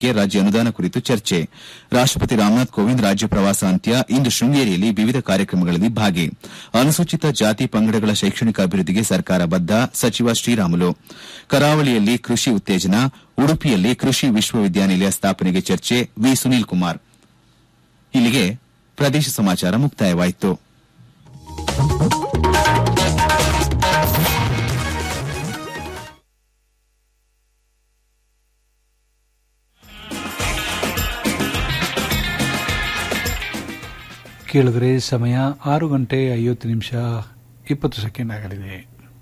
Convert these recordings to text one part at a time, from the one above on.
ರಾಜ್ಯ ಅನುದಾನ ಕುರಿತು ಚರ್ಚೆ ರಾಷ್ಟಪತಿ ರಾಮನಾಥ್ ಕೋವಿಂದ್ ರಾಜ್ಯ ಪ್ರವಾಸ ಅಂತ್ಯ ಇಂದು ಶೃಂಗೇರಿಯಲ್ಲಿ ವಿವಿಧ ಕಾರ್ಯಕ್ರಮಗಳಲ್ಲಿ ಭಾಗಿ ಅನುಸೂಚಿತ ಜಾತಿ ಪಂಗಡಗಳ ಶೈಕ್ಷಣಿಕ ಅಭಿವೃದ್ಧಿಗೆ ಸರ್ಕಾರ ಬದ್ದ ಸಚಿವ ಶ್ರೀರಾಮುಲು ಕರಾವಳಿಯಲ್ಲಿ ಕೃಷಿ ಉತ್ತೇಜನ ಉಡುಪಿಯಲ್ಲಿ ಕೃಷಿ ವಿಶ್ವವಿದ್ಯಾನಿಲಯ ಸ್ಥಾಪನೆಗೆ ಚರ್ಚೆ ವಿ ಸುನೀಲ್ ಕುಮಾರ್ ಇಲ್ಲಿಗೆ ಪ್ರದೇಶ ಸಮಾಚಾರ ಮುಕ್ತಾಯವಾಯಿತು ಕೇಳಿದ್ರೆ ಸಮಯ ಆರು ಗಂಟೆ ಐವತ್ತು ನಿಮಿಷ ಇಪ್ಪತ್ತು ಸೆಕೆಂಡ್ ಆಗಲಿದೆ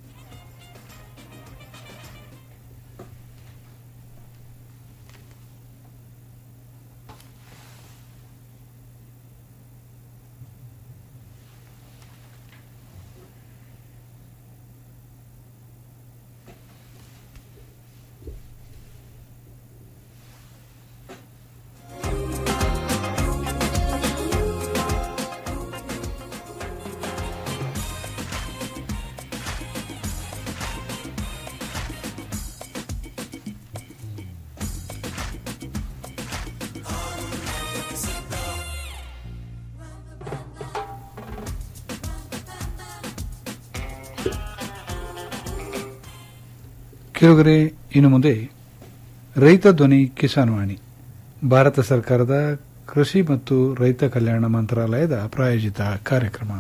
ಕೇಳುಗರೆ ಇನ್ನು ಮುಂದೆ ರೈತ ಧ್ವನಿ ಕಿಸಾನ್ ವಾಣಿ ಭಾರತ ಸರ್ಕಾರದ ಕೃಷಿ ಮತ್ತು ರೈತ ಕಲ್ಯಾಣ ಮಂತ್ರಾಲಯದ ಪ್ರಾಯೋಜಿತ ಕಾರ್ಯಕ್ರಮ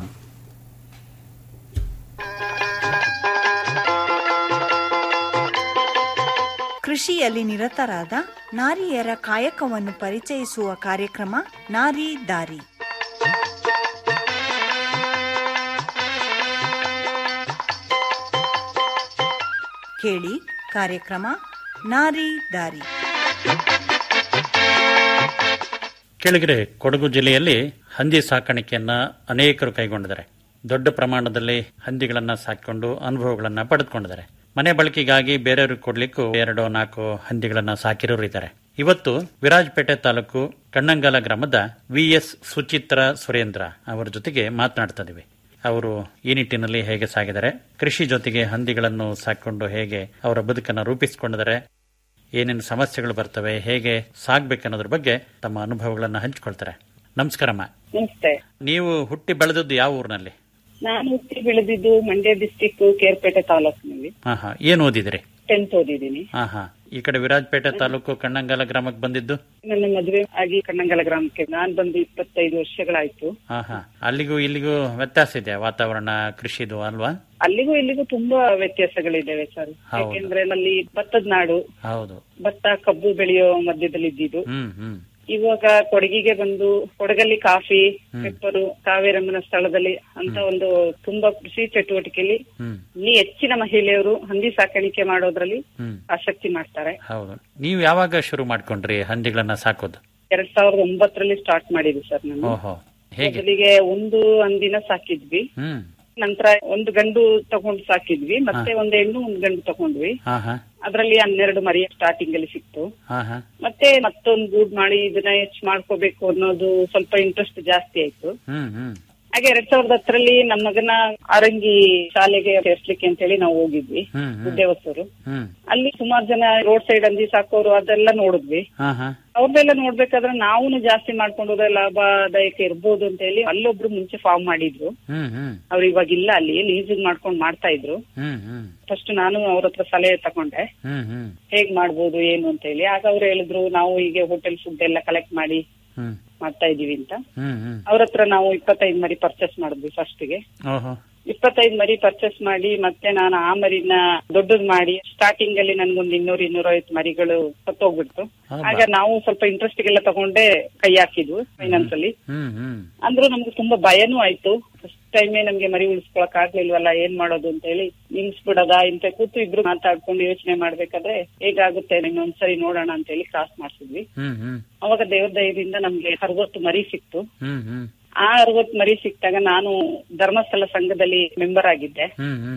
ಕೃಷಿಯಲ್ಲಿ ನಿರತರಾದ ನಾರಿಯರ ಕಾಯಕವನ್ನು ಪರಿಚಯಿಸುವ ಕಾರ್ಯಕ್ರಮ ನಾರಿ ದಾರಿ ಕೇಳಿ ಕಾರ್ಯಕ್ರಮ ನಾರಿ ದಾರಿ ಕೆಳಗರೆ ಕೊಡಗು ಜಿಲ್ಲೆಯಲ್ಲಿ ಹಂದಿ ಸಾಕಾಣಿಕೆಯನ್ನ ಅನೇಕರು ಕೈಗೊಂಡಿದ್ದಾರೆ ದೊಡ್ಡ ಪ್ರಮಾಣದಲ್ಲಿ ಹಂದಿಗಳನ್ನ ಸಾಕಿಕೊಂಡು ಅನುಭವಗಳನ್ನ ಪಡೆದುಕೊಂಡಿದ್ದಾರೆ ಮನೆ ಬಳಕೆಗಾಗಿ ಬೇರೆಯವ್ರಿಗೆ ಕೊಡ್ಲಿಕ್ಕೂ ಎರಡು ನಾಲ್ಕು ಹಂದಿಗಳನ್ನ ಸಾಕಿರೋರು ಇದ್ದಾರೆ ಇವತ್ತು ವಿರಾಜಪೇಟೆ ತಾಲೂಕು ಕಣ್ಣಂಗಾಲ ಗ್ರಾಮದ ವಿ ಎಸ್ ಸುಚಿತ್ರ ಸುರೇಂದ್ರ ಅವರ ಜೊತೆಗೆ ಮಾತನಾಡ್ತಾ ಇದೀವಿ ಅವರು ಈ ನಿಟ್ಟಿನಲ್ಲಿ ಹೇಗೆ ಸಾಗಿದ್ದಾರೆ ಕೃಷಿ ಜೊತೆಗೆ ಹಂದಿಗಳನ್ನು ಸಾಕೊಂಡು ಹೇಗೆ ಅವರ ಬದುಕನ್ನು ರೂಪಿಸಿಕೊಂಡಿದ್ದಾರೆ ಏನೇನು ಸಮಸ್ಯೆಗಳು ಬರ್ತವೆ ಹೇಗೆ ಸಾಗ್ಬೇಕನ್ನೋದ್ರ ಬಗ್ಗೆ ತಮ್ಮ ಅನುಭವಗಳನ್ನ ಹಂಚಿಕೊಳ್ತಾರೆ ನಮಸ್ಕಾರಮ್ಮ ನಮಸ್ತೆ ನೀವು ಹುಟ್ಟಿ ಬೆಳೆದದ್ದು ಯಾವ ಊರಿನಲ್ಲಿ ನಾನು ಹುಟ್ಟಿ ಬೆಳೆದಿದ್ದು ಮಂಡ್ಯ ಡಿಸ್ಟಿಕ್ ಕೇರ್ಪೇಟೆ ತಾಲೂಕಿನಲ್ಲಿ ಹಾ ಹಾ ಏನ್ ಓದಿದಿರಿ ಟೆಂತ್ ಓದಿದ್ದೀನಿ ಹಾ ಹಾ ಈ ಕಡೆ ವಿರಾಜಪೇಟೆ ತಾಲೂಕು ಕಣ್ಣಂಗಾಲ ಗ್ರಾಮಕ್ಕೆ ಬಂದಿದ್ದು ನನ್ನ ಮದುವೆ ಆಗಿ ಕಣ್ಣಂಗಲ ಗ್ರಾಮಕ್ಕೆ ನಾನ್ ಬಂದು ಇಪ್ಪತ್ತೈದು ವರ್ಷಗಳಾಯ್ತು ಹಾ ಹಾ ಅಲ್ಲಿಗೂ ಇಲ್ಲಿಗೂ ವ್ಯತ್ಯಾಸ ಇದೆ ವಾತಾವರಣ ಕೃಷಿದು ಅಲ್ವಾ ಅಲ್ಲಿಗೂ ಇಲ್ಲಿಗೂ ತುಂಬಾ ವ್ಯತ್ಯಾಸಗಳಿದ್ದಾವೆ ಸರ್ ಹೌದು. ಯಾಕೆಂದ್ರೆ ಅಲ್ಲಿ ಭತ್ತದ ನಾಡು ಹೌದು ಭತ್ತ ಕಬ್ಬು ಬೆಳೆಯೋ ಮಧ್ಯದಲ್ಲಿ ಇದ್ದಿದ್ದು ಹ್ಮ್ ಹ್ಮ್ ಇವಾಗ ಕೊಡಗಿಗೆ ಬಂದು ಕೊಡಗಲ್ಲಿ ಕಾಫಿ ಪೆಪ್ಪರು ಕಾವೇರಮ್ಮನ ಸ್ಥಳದಲ್ಲಿ ಅಂತ ಒಂದು ತುಂಬಾ ಕೃಷಿ ಚಟುವಟಿಕೆಯಲ್ಲಿ ಹ್ಮ್ ಇಲ್ಲಿ ಹೆಚ್ಚಿನ ಮಹಿಳೆಯರು ಹಂದಿ ಸಾಕಾಣಿಕೆ ಮಾಡೋದ್ರಲ್ಲಿ ಹ್ಮ್ ಆಸಕ್ತಿ ಮಾಡ್ತಾರೆ ಹೌದು ನೀವು ಯಾವಾಗ ಶುರು ಮಾಡ್ಕೊಂಡ್ರಿ ಹಂದಿಗಳನ್ನ ಸಾಕೋದು ಎರಡ್ ಸಾವಿರದ ಒಂಬತ್ತರಲ್ಲಿ ಸ್ಟಾರ್ಟ್ ಮಾಡಿದ್ವಿ ಸರ್ ನಾನು ಓಹೋ ಹೇಗೆ ಮೊದಲಿಗೆ ಒಂದು ಹಂದಿನ ಸಾಕಿದ್ವಿ ಹ್ಮ್ ನಂತರ ಒಂದು ಗಂಡು ತಗೊಂಡು ಸಾಕಿದ್ವಿ ಮತ್ತೆ ಒಂದು ಹೆಣ್ಣು ಒಂದು ಗಂಡು ತಗೊಂಡ್ವಿ ಹಾ ಹಾ ಅದ್ರಲ್ಲಿ ಹನ್ನೆರಡು ಮರಿ ಸ್ಟಾರ್ಟಿಂಗ್ ಅಲ್ಲಿ ಸಿಕ್ತು ಹಾ ಹಾ ಮತ್ತೆ ಮತ್ತೊಂದು ಗೂಡ್ ಮಾಡಿ ಇದನ್ನ ಹೆಚ್ಚು ಮಾಡ್ಕೋಬೇಕು ಅನ್ನೋದು ಸ್ವಲ್ಪ ಇಂಟ್ರೆಸ್ಟ್ ಜಾಸ್ತಿ ಆಯ್ತು ಹ್ಮ್ ಹ್ಮ್ ಹಾಗೆ ಎರಡ್ ಸಾವಿರದ ಹತ್ತರಲ್ಲಿ ನಮ್ಮ ಮಗನ ಆರಂಗಿ ಶಾಲೆಗೆ ಸೇರ್ಸ್ಲಿಕ್ಕೆ ಅಂತ ಹೇಳಿ ನಾವು ಹೋಗಿದ್ವಿ ಹ್ಮ್ ಹ್ಮ್ ಗುಡ್ಡೆವಸೂರು ಹ್ಮ್ ಅಲ್ಲಿ ಸುಮಾರು ಜನ ರೋಡ್ ಸೈಡ್ ಹಂದಿ ಸಾಕೋರು ಅದೆಲ್ಲ ನೋಡಿದ್ವಿ ಹಾ ಹಾ ಅವ್ರದ್ದೆಲ್ಲ ನೋಡ್ಬೇಕಾದ್ರೆ ನಾವು ಜಾಸ್ತಿ ಮಾಡ್ಕೊಂಡು ಹೋದ್ರೆ ಲಾಭದಾಯಕ ಇರ್ಬೋದು ಅಂತ ಹೇಳಿ ಅಲ್ಲೊಬ್ರು ಮುಂಚೆ ಫಾರ್ಮ್ ಮಾಡಿದ್ರು ಹ್ಮ್ ಹ್ಮ್ ಅವ್ರು ಇವಾಗ ಇಲ್ಲ ಅಲ್ಲಿ ಲೀಸಿಂಗ್ ಮಾಡ್ಕೊಂಡು ಮಾಡ್ತಾ ಇದ್ರು ಹ್ಮ್ ಹ್ಮ್ ಫಸ್ಟ್ ನಾನು ಅವ್ರ ಹತ್ರ ಸಲಹೆ ತಗೊಂಡೆ ಹ್ಮ್ ಹ್ಮ್ ಹೇಗ್ ಮಾಡ್ಬೋದು ಏನು ಅಂತ ಹೇಳಿ ಆಗ ಅವ್ರು ಹೇಳಿದ್ರು ನಾವು ಹೀಗೆ ಹೋಟೆಲ್ ಫುಡ್ ಎಲ್ಲ ಕಲೆಕ್ಟ್ ಮಾಡಿ ಹ್ಮ್ ಮಾಡ್ತಾ ಇದೀವಿ ಅಂತ ಹ್ಮ್ ಹ್ಮ್ ಅವ್ರ ಹತ್ರ ನಾವು ಇಪ್ಪತ್ತೈದು ಮರಿ ಪರ್ಚೇಸ್ ಮಾಡಿದ್ವಿ ಫಸ್ಟ್ಗೆ ಓಹೋ ಇಪ್ಪತ್ತೈದು ಮರಿ ಪರ್ಚೇಸ್ ಮಾಡಿ ಮತ್ತೆ ನಾನು ಆ ಮರಿನ ದೊಡ್ಡದ್ ಮಾಡಿ ಸ್ಟಾರ್ಟಿಂಗ್ ಅಲ್ಲಿ ನನ್ಗೊಂದು ಇನ್ನೂರು ಇನ್ನೂರೈವತ್ತು ಮರಿಗಳು ಸತ್ತೋಗ್ಬಿಡ್ತು ಹೌದಾ? ಆಗ ನಾವು ಸ್ವಲ್ಪ ಇಂಟ್ರೆಸ್ಟ್ ಗೆಲ್ಲ ತಗೊಂಡೆ ಕೈ ಹಾಕಿದ್ವು ಫೈನಾನ್ಸ್ ಅಲ್ಲಿ ಹ್ಮ್ ಹ್ಮ್ ಅಂದ್ರೂ ನಮ್ಗೆ ತುಂಬಾ ಭಯನೂ ಆಯ್ತು ಫಸ್ಟ್ ಟೈಮೇ ನಮ್ಗೆ ಮರಿ ಉಳಿಸ್ಕೊಳಕ್ ಆಗ್ಲಿಲ್ವಲ್ಲ ಏನ್ ಮಾಡೋದು ಅಂತ ಹೇಳಿ ನಿಲ್ಸ್ಬಿಡದ ಇಂತ ಕೂತು ಇಬ್ರು ಮಾತಾಡ್ಕೊಂಡು ಯೋಚನೆ ಮಾಡ್ಬೇಕಾದ್ರೆ ಹೇಗಾಗುತ್ತೆ ಇನ್ನೊಂದ್ಸರಿ ನೋಡೋಣ ಅಂತ ಹೇಳಿ ಕ್ರಾಸ್ ಮಾಡ್ಸಿದ್ವಿ ಹ್ಮ್ ಹ್ಮ್ ಅವಾಗ ದೇವ್ರ ದಯದಿಂದ ನಮ್ಗೆ ಅರವತ್ತು ಮರಿ ಸಿಕ್ತು ಹ್ಮ್ ಹ್ಮ್ ಆ ಅರವತ್ತು ಮರಿ ಸಿಕ್ತಾಗ ನಾನು ಧರ್ಮಸ್ಥಳ ಸಂಘದಲ್ಲಿ ಮೆಂಬರ್ ಆಗಿದ್ದೆ ಹ್ಮ್ ಹ್ಮ್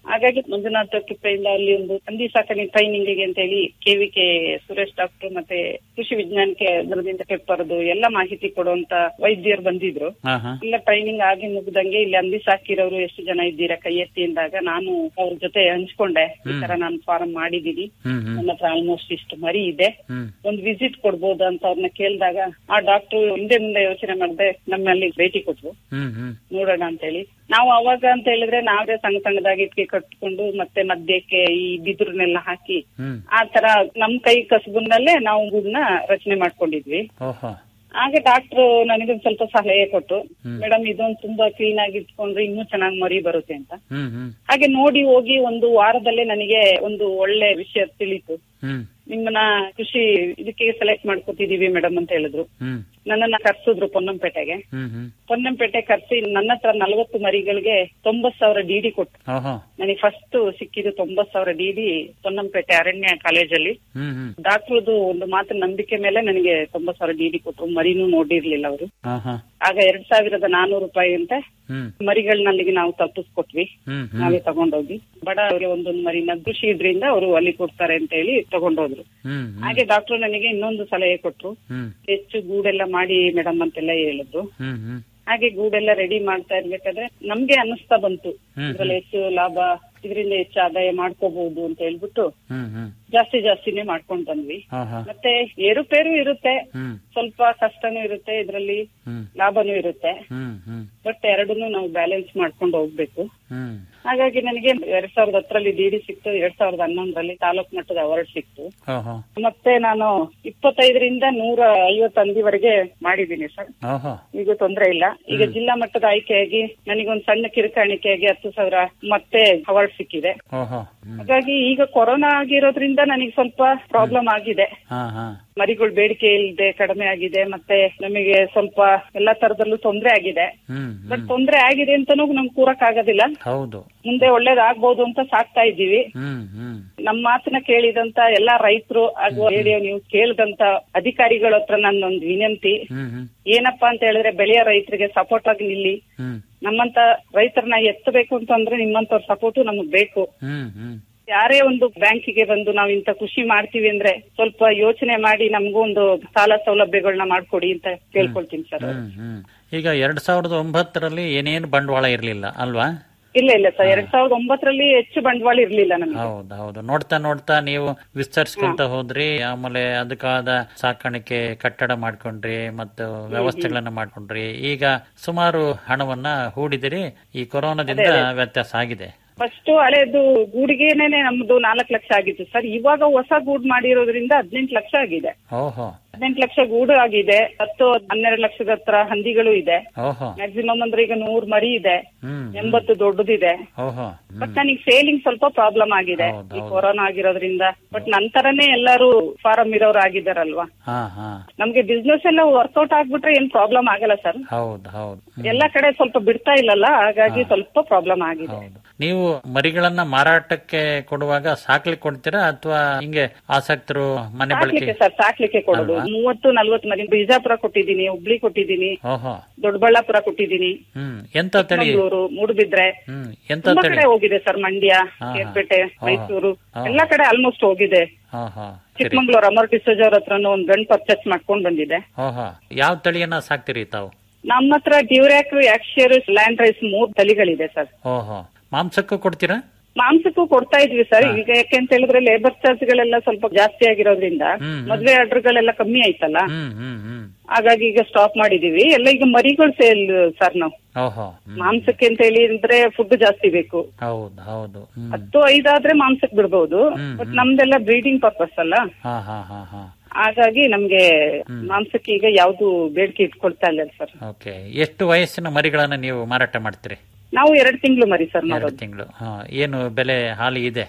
ಹಾಗಾಗಿ ಮಂಜುನಾಥ ಕಿಪ್ಪೆಯಿಂದ ಅಲ್ಲಿ ಒಂದು ಹಂದಿ ಸಾಕಣೆ ಟ್ರೈನಿಂಗ್ ಗೆ ಅಂತ ಹೇಳಿ ಕೆವಿಕೆ ಸುರೇಶ್ ಡಾಕ್ಟರ್ ಮತ್ತೆ ಕೃಷಿ ವಿಜ್ಞಾನಕ್ಕೆ ಅದರದಿಂದ ಪೆಪ್ಪರ್ದು ಎಲ್ಲ ಮಾಹಿತಿ ಕೊಡುವಂತ ವೈದ್ಯರು ಬಂದಿದ್ರು ಹಾ ಹಾ ಇಲ್ಲ ಟ್ರೈನಿಂಗ್ ಆಗಿ ಮುಗ್ದಂಗೆ ಇಲ್ಲಿ ಹಂದಿ ಸಾಕಿರೋರು ಎಷ್ಟು ಜನ ಇದ್ದೀರಾ ಕೈ ಎತ್ತಿ ಅಂದಾಗ ನಾನು ಅವ್ರ ಜೊತೆ ಹಂಚ್ಕೊಂಡೆ ಈ ತರ ನಾನು ಫಾರ್ಮ್ ಮಾಡಿದೀನಿ ಹ್ಮ್ ಹ್ಮ್ ನನ್ನ ಹತ್ರ ಆಲ್ಮೋಸ್ಟ್ ಇಷ್ಟು ಮರಿ ಇದೆ ಹ್ಮ್ ಒಂದ್ ವಿಸಿಟ್ ಕೊಡ್ಬೋದಾ ಅಂತ ಅವ್ರನ್ನ ಕೇಳಿದಾಗ ಆ ಡಾಕ್ಟರ್ ಹಿಂದೆ ಮುಂದೆ ಯೋಚನೆ ಮಾಡದೆ ನಮ್ಮಲ್ಲಿ ಭೇಟಿ ಕೊಟ್ರು ಹ್ಮ್ ಹ್ಮ್ ನೋಡೋಣ ಅಂತ ಹೇಳಿ ನಾವು ಅವಾಗ ಅಂತ ಹೇಳಿದ್ರೆ ನಾವೇ ಸಣ್ಣ ಸಣ್ಣದಾಗಿ ಇಟ್ಕೆ ಕಟ್ಕೊಂಡು ಮತ್ತೆ ಮಧ್ಯಕ್ಕೆ ಈ ಬಿದಿರನ್ನೆಲ್ಲ ಹಾಕಿ ಹ್ಮ್ ಆ ತರ ನಮ್ ಕೈ ಕಸಬುನಲ್ಲೇ ನಾವು ಗೂಡನ್ನ ರಚನೆ ಮಾಡ್ಕೊಂಡಿದ್ವಿ ಓಹೋ ಹಾಗೆ ಡಾಕ್ಟ್ರು ನನಗೊಂದ್ ಸ್ವಲ್ಪ ಸಲಹೆ ಕೊಟ್ಟು ಮೇಡಮ್ ಇದೊಂದು ತುಂಬಾ ಕ್ಲೀನ್ ಆಗಿ ಇಟ್ಕೊಂಡ್ರೆ ಇನ್ನೂ ಚೆನ್ನಾಗಿ ಮರಿ ಬರುತ್ತೆ ಅಂತ ಹ್ಮ್ ಹ್ಮ್ ಹಾಗೆ ನೋಡಿ ಹೋಗಿ ಒಂದು ವಾರದಲ್ಲೇ ನನಗೆ ಒಂದು ಒಳ್ಳೆ ವಿಷಯ ತಿಳಿತು ಹ್ಮ್ ನಿಮ್ಮನ್ನ ಕೃಷಿ ಇದಕ್ಕೆ ಸೆಲೆಕ್ಟ್ ಮಾಡ್ಕೊತಿದೀವಿ ಮೇಡಮ್ ಅಂತ ಹೇಳಿದ್ರು ಹ್ಮ್ ನನ್ನನ್ನ ಕರ್ಸಿದ್ರು ಪೊನ್ನಂಪೇಟೆಗೆ ಹ್ಮ್ ಹ್ಮ್ ಪೊನ್ನಂಪೇಟೆ ಕರ್ಸಿ ನನ್ನ ಹತ್ರ ನಲವತ್ತು ಮರಿಗಳಿಗೆ ತೊಂಬತ್ ಸಾವಿರ ಡಿಡಿ ಕೊಟ್ಟು ಓಹೋ ನನಗೆ ಫಸ್ಟ್ ಸಿಕ್ಕಿದ್ದು ತೊಂಬತ್ ಸಾವಿರ ಡಿಡಿ ಪೊನ್ನಂಪೇಟೆ ಅರಣ್ಯ ಕಾಲೇಜಲ್ಲಿ ಹ್ಮ್ ಹ್ಮ್ ಡಾಕ್ಟ್ರದು ಒಂದು ಮಾತು ನಂಬಿಕೆ ಮೇಲೆ ನನಗೆ ತೊಂಬತ್ ಸಾವಿರ ಡಿಡಿ ಕೊಟ್ರು ಮರಿನೂ ನೋಡಿರ್ಲಿಲ್ಲ ಅವರು ಹಾ ಹಾ ಆಗ ಎರಡ್ ಸಾವಿರದ ನಾನೂರು ರೂಪಾಯಿ ಅಂತೆ ಹ್ಮ್ ಮರಿಗಳನ್ನ ಅಲ್ಲಿಗೆ ನಾವು ತಪ್ಪಿಸ್ಕೊಟ್ವಿ ಹ್ಮ್ ಹ್ಮ್ ನಾವೇ ತಗೊಂಡೋಗಿ ಬಡ ಅವರಿಗೆ ಒಂದೊಂದು ಮರಿನ ಕೃಷಿ ಇದ್ರಿಂದ ಅವರು ಅಲ್ಲಿ ಕೊಡ್ತಾರೆ ಅಂತ ಹೇಳಿ ತಗೊಂಡೋದ್ರು ಹ್ಮ್ ಹ್ಮ್ ಹಾಗೆ ಡಾಕ್ಟರ್ ನನಗೆ ಇನ್ನೊಂದು ಸಲಹೆ ಕೊಟ್ರು ಹ್ಮ್ ಹೆಚ್ಚು ಗೂಡೆಲ್ಲ ಮಾಡಿ ಮೇಡಮ್ ಅಂತೆಲ್ಲ ಹೇಳಿದ್ರು ಹ್ಮ್ ಹ್ಮ್ ಹಾಗೆ ಗೂಡೆಲ್ಲ ರೆಡಿ ಮಾಡ್ತಾ ಇರ್ಬೇಕಾದ್ರೆ ನಮ್ಗೆ ಅನ್ನಿಸ್ತಾ ಬಂತು ಹ್ಮ್. ಇದ್ರಲ್ಲಿ ಹೆಚ್ಚು ಲಾಭ ಇದರಿಂದ ಹೆಚ್ಚು ಆದಾಯ ಮಾಡ್ಕೋಬಹುದು ಅಂತ ಹೇಳ್ಬಿಟ್ಟು ಹ್ಮ್ ಹ್ಮ್ ಜಾಸ್ತಿ ಜಾಸ್ತಿನೇ ಮಾಡ್ಕೊಂಡ್ ಬಂದ್ವಿ ಹಾ ಹಾ ಮತ್ತೆ ಏರುಪೇರು ಇರುತ್ತೆ ಹ್ಮ್ ಸ್ವಲ್ಪ ಕಷ್ಟನೂ ಇರುತ್ತೆ ಇದರಲ್ಲಿ ಹ್ಮ್ ಲಾಭನೂ ಇರುತ್ತೆ ಹ್ಮ್ ಹ್ಮ್ ಬಟ್ ಎರಡನ್ನೂ ನಾವು ಬ್ಯಾಲೆನ್ಸ್ ಮಾಡ್ಕೊಂಡು ಹೋಗ್ಬೇಕು ಹ್ಮ್ ಹಾಗಾಗಿ ನನಗೆ ಎರಡ್ ಸಾವಿರದ ಹತ್ತರಲ್ಲಿ ಡಿಡಿ ಸಿಕ್ತು ಎರಡ್ ಸಾವಿರದ ಹನ್ನೊಂದರಲ್ಲಿ ತಾಲೂಕ್ ಮಟ್ಟದ ಅವಾರ್ಡ್ ಸಿಕ್ತು ಓಹೋ ಮತ್ತೆ ನಾನು ಇಪ್ಪತ್ತೈದರಿಂದ ನೂರ ಐವತ್ತು ಹಂದಿವರೆಗೆ ಮಾಡಿದ್ದೀನಿ ಸರ್ ಓಹೋ ಈಗ ತೊಂದ್ರೆ ಇಲ್ಲ ಈಗ ಜಿಲ್ಲಾ ಮಟ್ಟದ ಆಯ್ಕೆಯಾಗಿ ನನಗೊಂದು ಸಣ್ಣ ಕಿರುಕಾಣಿಕೆಯಾಗಿ ಹತ್ತು ಸಾವಿರ ಮತ್ತೆ ಅವಾರ್ಡ್ ಸಿಕ್ಕಿದೆ ಓಹೋ ಹ್ಮ್ ಹಾಗಾಗಿ ಈಗ ಕೊರೋನಾ ಆಗಿರೋದ್ರಿಂದ ನನಗೆ ಸ್ವಲ್ಪ ಪ್ರಾಬ್ಲಮ್ ಆಗಿದೆ ಹಾ ಹಾ ಮರಿಗಳು ಬೇಡಿಕೆ ಇಲ್ಲದೆ ಕಡಿಮೆ ಆಗಿದೆ ಮತ್ತೆ ನಮಗೆ ಸ್ವಲ್ಪ ಎಲ್ಲಾ ತರದಲ್ಲೂ ತೊಂದ್ರೆ ಆಗಿದೆ ಹ್ಮ್ ಬಟ್ ಹ್ಮ್ ತೊಂದ್ರೆ ಆಗಿದೆ ಅಂತಾನೂ ನಮ್ಗೆ ಕೂರಕ್ ಆಗೋದಿಲ್ಲ ಹೌದು ಮುಂದೆ ಒಳ್ಳೇದಾಗ್ಬೋದು ಅಂತ ಸಾಕ್ತಾ ಇದ್ದೀವಿ ಹ್ಮ್ ಹ್ಮ್ ನಮ್ಮ ಮಾತನ್ನ ಕೇಳಿದಂತ ಎಲ್ಲಾ ರೈತರು ಹಾಗೂ ರೇಡಿಯೋ ನೀವು ಕೇಳಿದಂತ ಅಧಿಕಾರಿಗಳ ಹತ್ರ ನನ್ನೊಂದು ವಿನಂತಿ ಹ್ಮ್ ಹ್ಮ್ ಏನಪ್ಪಾ ಅಂತ ಹೇಳಿದ್ರೆ ಬೆಳೆಯ ರೈತರಿಗೆ ಸಪೋರ್ಟ್ ಆಗಿ ನಿಲ್ಲಿ ಹ್ಮ್ ನಮ್ಮಂತ ರೈತರನ್ನ ಎತ್ತಬೇಕು ಅಂತಂದ್ರೆ ನಿಮ್ಮಂತವ್ರ ಸಪೋರ್ಟ್ ನಮಗ್ ಬೇಕು ಹ್ಮ್ ಹ್ಮ್ ಯಾರೇ ಒಂದು ಬ್ಯಾಂಕಿಗೆ ಬಂದು ನಾವು ಇಂತ ಕೃಷಿ ಮಾಡ್ತೀವಿ ಅಂದ್ರೆ ಸ್ವಲ್ಪ ಯೋಚನೆ ಮಾಡಿ ನಮಗೂ ಒಂದು ಸಾಲ ಸೌಲಭ್ಯಗಳನ್ನ ಮಾಡ್ಕೊಡಿ ಅಂತ ಕೇಳ್ಕೊಳ್ತೀನಿ ಸರ್ ಹ್ಮ್ ಹ್ಮ್ ಈಗ ಎರಡ್ ಸಾವಿರದ ಒಂಬತ್ತರಲ್ಲಿ ಏನೇನು ಬಂಡವಾಳ ಇರ್ಲಿಲ್ಲ ಅಲ್ವಾ ಇಲ್ಲ ಇಲ್ಲ ಸರ್ ಎರಡ್ ಸಾವಿರದ ಒಂಬತ್ತರಲ್ಲಿ ಹೆಚ್ಚು ಬಂಡವಾಳ ಇರ್ಲಿಲ್ಲ ನಮ್ಗೆ ಹೌದು ಹೌದು ನೋಡ್ತಾ ನೋಡ್ತಾ ನೀವು ವಿಸ್ತರಿಸ್ಕೊಂತ ಹೋದ್ರಿ ಆಮೇಲೆ ಅದಕ್ಕಾದ ಸಾಕಾಣಿಕೆ ಕಟ್ಟಡ ಮಾಡ್ಕೊಂಡ್ರಿ ಮತ್ತು ವ್ಯವಸ್ಥೆಗಳನ್ನ ಮಾಡ್ಕೊಂಡ್ರಿ ಈಗ ಸುಮಾರು ಹಣವನ್ನ ಹೂಡಿದಿರಿ ಈ ಕೊರೋನಾದಿಂದ ವ್ಯತ್ಯಾಸ ಆಗಿದೆ ಫಸ್ಟ್ ಹಳೆದು ಗೂಡಿಗೆನೆ ನಮ್ದು ನಾಲ್ಕು ಲಕ್ಷ ಆಗಿತ್ತು ಸರ್ ಇವಾಗ ಹೊಸ ಗೂಡ್ ಮಾಡಿರೋದ್ರಿಂದ ಹದಿನೆಂಟು ಲಕ್ಷ ಆಗಿದೆ ಓಹೋ ಹದಿನೆಂಟು ಲಕ್ಷ ಗೂಡು ಆಗಿದೆ ಹತ್ತು ಹನ್ನೆರಡು ಲಕ್ಷದ ಹತ್ರ ಹಂದಿಗಳು ಇದೆ ಓಹೋ ಮ್ಯಾಕ್ಸಿಮಮ್ ಅಂದ್ರೆ ಈಗ ನೂರ್ ಮರಿ ಇದೆ ಹ್ಮ್ ಎಂಬತ್ತು ದೊಡ್ಡದಿದೆ ಓಹೋ ಬಟ್ ನನಗೆ ಸೇಲಿಂಗ್ ಸ್ವಲ್ಪ ಪ್ರಾಬ್ಲಮ್ ಆಗಿದೆ ಹೌದು, ಈ ಹೌದು. ಕೊರೋನಾ ಆಗಿರೋದ್ರಿಂದ ಬಟ್ ನಂತರನೇ ಎಲ್ಲರೂ ಫಾರಂ ಇರೋರು ಆಗಿದಾರಲ್ವಾ ಹಾ ಹಾ ನಮ್ಗೆ ಬಿಸ್ನೆಸ್ ಎಲ್ಲ ವರ್ಕೌಟ್ ಆಗ್ಬಿಟ್ರೆ ಏನ್ ಪ್ರಾಬ್ಲಮ್ ಆಗಲ್ಲ ಸರ್ ಹೌದು ಹೌದು ಹ್ಮ್. ಎಲ್ಲಾ ಕಡೆ ಸ್ವಲ್ಪ ಬಿಡ್ತಾ ಇಲ್ಲಲ್ಲ ಹಾಗಾಗಿ ಸ್ವಲ್ಪ ಪ್ರಾಬ್ಲಮ್ ಆಗಿದೆ ಹೌದು ನೀವು ಮರಿಗಳನ್ನ ಮಾರಾಟಕ್ಕೆ ಕೊಡುವಾಗ ಸಾಕ್ಲಿಕ್ಕೆ ಕೊಡ್ತೀರಾ ಅಥವಾ ಹಿಂಗೆ ಆಸಕ್ತರು ಮನೆ ಬಳಕೆ ಸಾಕ್ಲಿಕ್ಕೆ ಸರ್ ಸಾಕ್ಲಿಕ್ಕೆ ಕೊಡೋದು ಅಲ್ವಾ? ಮೂವತ್ತು ನಲ್ವತ್ತು ಮರಿ ಬಿಜಾಪುರ ಕೊಟ್ಟಿದ್ದೀನಿ ಹುಬ್ಳಿ ಕೊಟ್ಟಿದ್ದೀನಿ ಓಹೋ ದೊಡ್ಡಬಳ್ಳಾಪುರ ಕೊಟ್ಟಿದ್ದೀನಿ ಹ್ಮ್ ಎಂತ ತಳಿ ಮಂಗಳೂರು ಮೂಡುಬಿದ್ರೆ ಹ್ಮ್ ಎಂತ ತುಂಬಾ ತಳಿ ಕಡೆ ಹೋಗಿದೆ ಸರ್ ಮಂಡ್ಯ ಹಾ, ಹಾ. ಕೇರ್ಪೇಟೆ ಹಾ. ಮೈಸೂರು ಹಾ. ಎಲ್ಲಾ ಕಡೆ ಆಲ್ಮೋಸ್ಟ್ ಹೋಗಿದೆ ಹಾ ಹಾ ಸರಿ ಚಿಕ್ಕಮಂಗ್ಳೂರ್ ಅಮರ್ ಡಿಸೋಜ್ ಅವ್ರ ಹತ್ರನೂ ಒಂದ್ ಗಂಡ್ ಪರ್ಚೇಸ್ ಮಾಡ್ಕೊಂಡ್ ಬಂದಿದೆ ಓಹೋ ಯಾವ ತಳಿಯನ್ನ ಸಾಕ್ತಿರಿ ತಾವು ನಮ್ಮ ಹತ್ರ ಡ್ಯೂರ್ಯಾಕ್ ಆಕ್ಶಿಯರ್ ಲ್ಯಾಂಡ್ ರೈಸ್ ಮೂರ್ ತಳಿಗಳಿದೆ ಸರ್ ಓಹೋ ಮಾಂಸಕ್ಕೂ ಕೊಡ್ತೀರಾ ಮಾಂಸಕ್ಕೂ ಕೊಡ್ತಾ ಇದ್ವಿ ಸರ್ ಈಗ ಯಾಕೆ ಅಂತ ಹೇಳಿದ್ರೆ ಲೇಬರ್ ಚಾರ್ಜ್ ಗಳೆಲ್ಲ ಸ್ವಲ್ಪ ಜಾಸ್ತಿ ಆಗಿರೋದ್ರಿಂದ ಹ್ಮ್, ಹ್ಮ್. ಮದ್ವೆ ಆರ್ಡರ್ ಗಳೆಲ್ಲ ಕಮ್ಮಿ ಆಯ್ತಲ್ಲ ಹ್ಮ್ ಹ್ಮ್ ಹ್ಮ್ ಹಾಗಾಗಿ ಈಗ ಸ್ಟಾಪ್ ಮಾಡಿದೀವಿ ಎಲ್ಲ ಈಗ ಮರಿಗಳು ಸೇಲ್ ಸರ್ ನಾವು ಓಹೋ ಹ್ಮ್. ಮಾಂಸಕ್ಕೆ ಅಂತ ಹೇಳಿ ಅಂದ್ರೆ ಫುಡ್ ಜಾಸ್ತಿ ಬೇಕು ಹೌದು ಹೌದು ಹ್ಮ್ ಹತ್ತು ಐದಾದ್ರೆ ಮಾಂಸಕ್ಕೆ ಬಿಡ್ಬೋದು ಹ್ಮ್, ಬಟ್ ಹ್ಮ್. ನಮ್ದೆಲ್ಲ ಬ್ರೀಡಿಂಗ್ ಪರ್ಪಸ್ ಅಲ್ಲ ಹಾ ಹಾ ಹಾ ಹಾ ಹಾಗಾಗಿ ನಮ್ಗೆ ಮಾಂಸಕ್ಕೆ ಈಗ ಯಾವ್ದು ಬೇಡಿಕೆ ಇಟ್ಕೊಳ್ತಾ ಇಲ್ಲ ಸರ್ ಓಕೆ ಎಷ್ಟು ವಯಸ್ಸಿನ ಮರಿಗಳನ್ನ ನೀವು ಮಾರಾಟ ಮಾಡ್ತೀರಿ ನಾವು ಎರಡ್ ತಿಂಗಳು ಮರಿ ಸರ್ ಎರಡು ಮಾಡೋದು ತಿಂಗಳು ಹಾ ಏನು ಬೆಲೆ ಹಾಲಿ ಇದೆ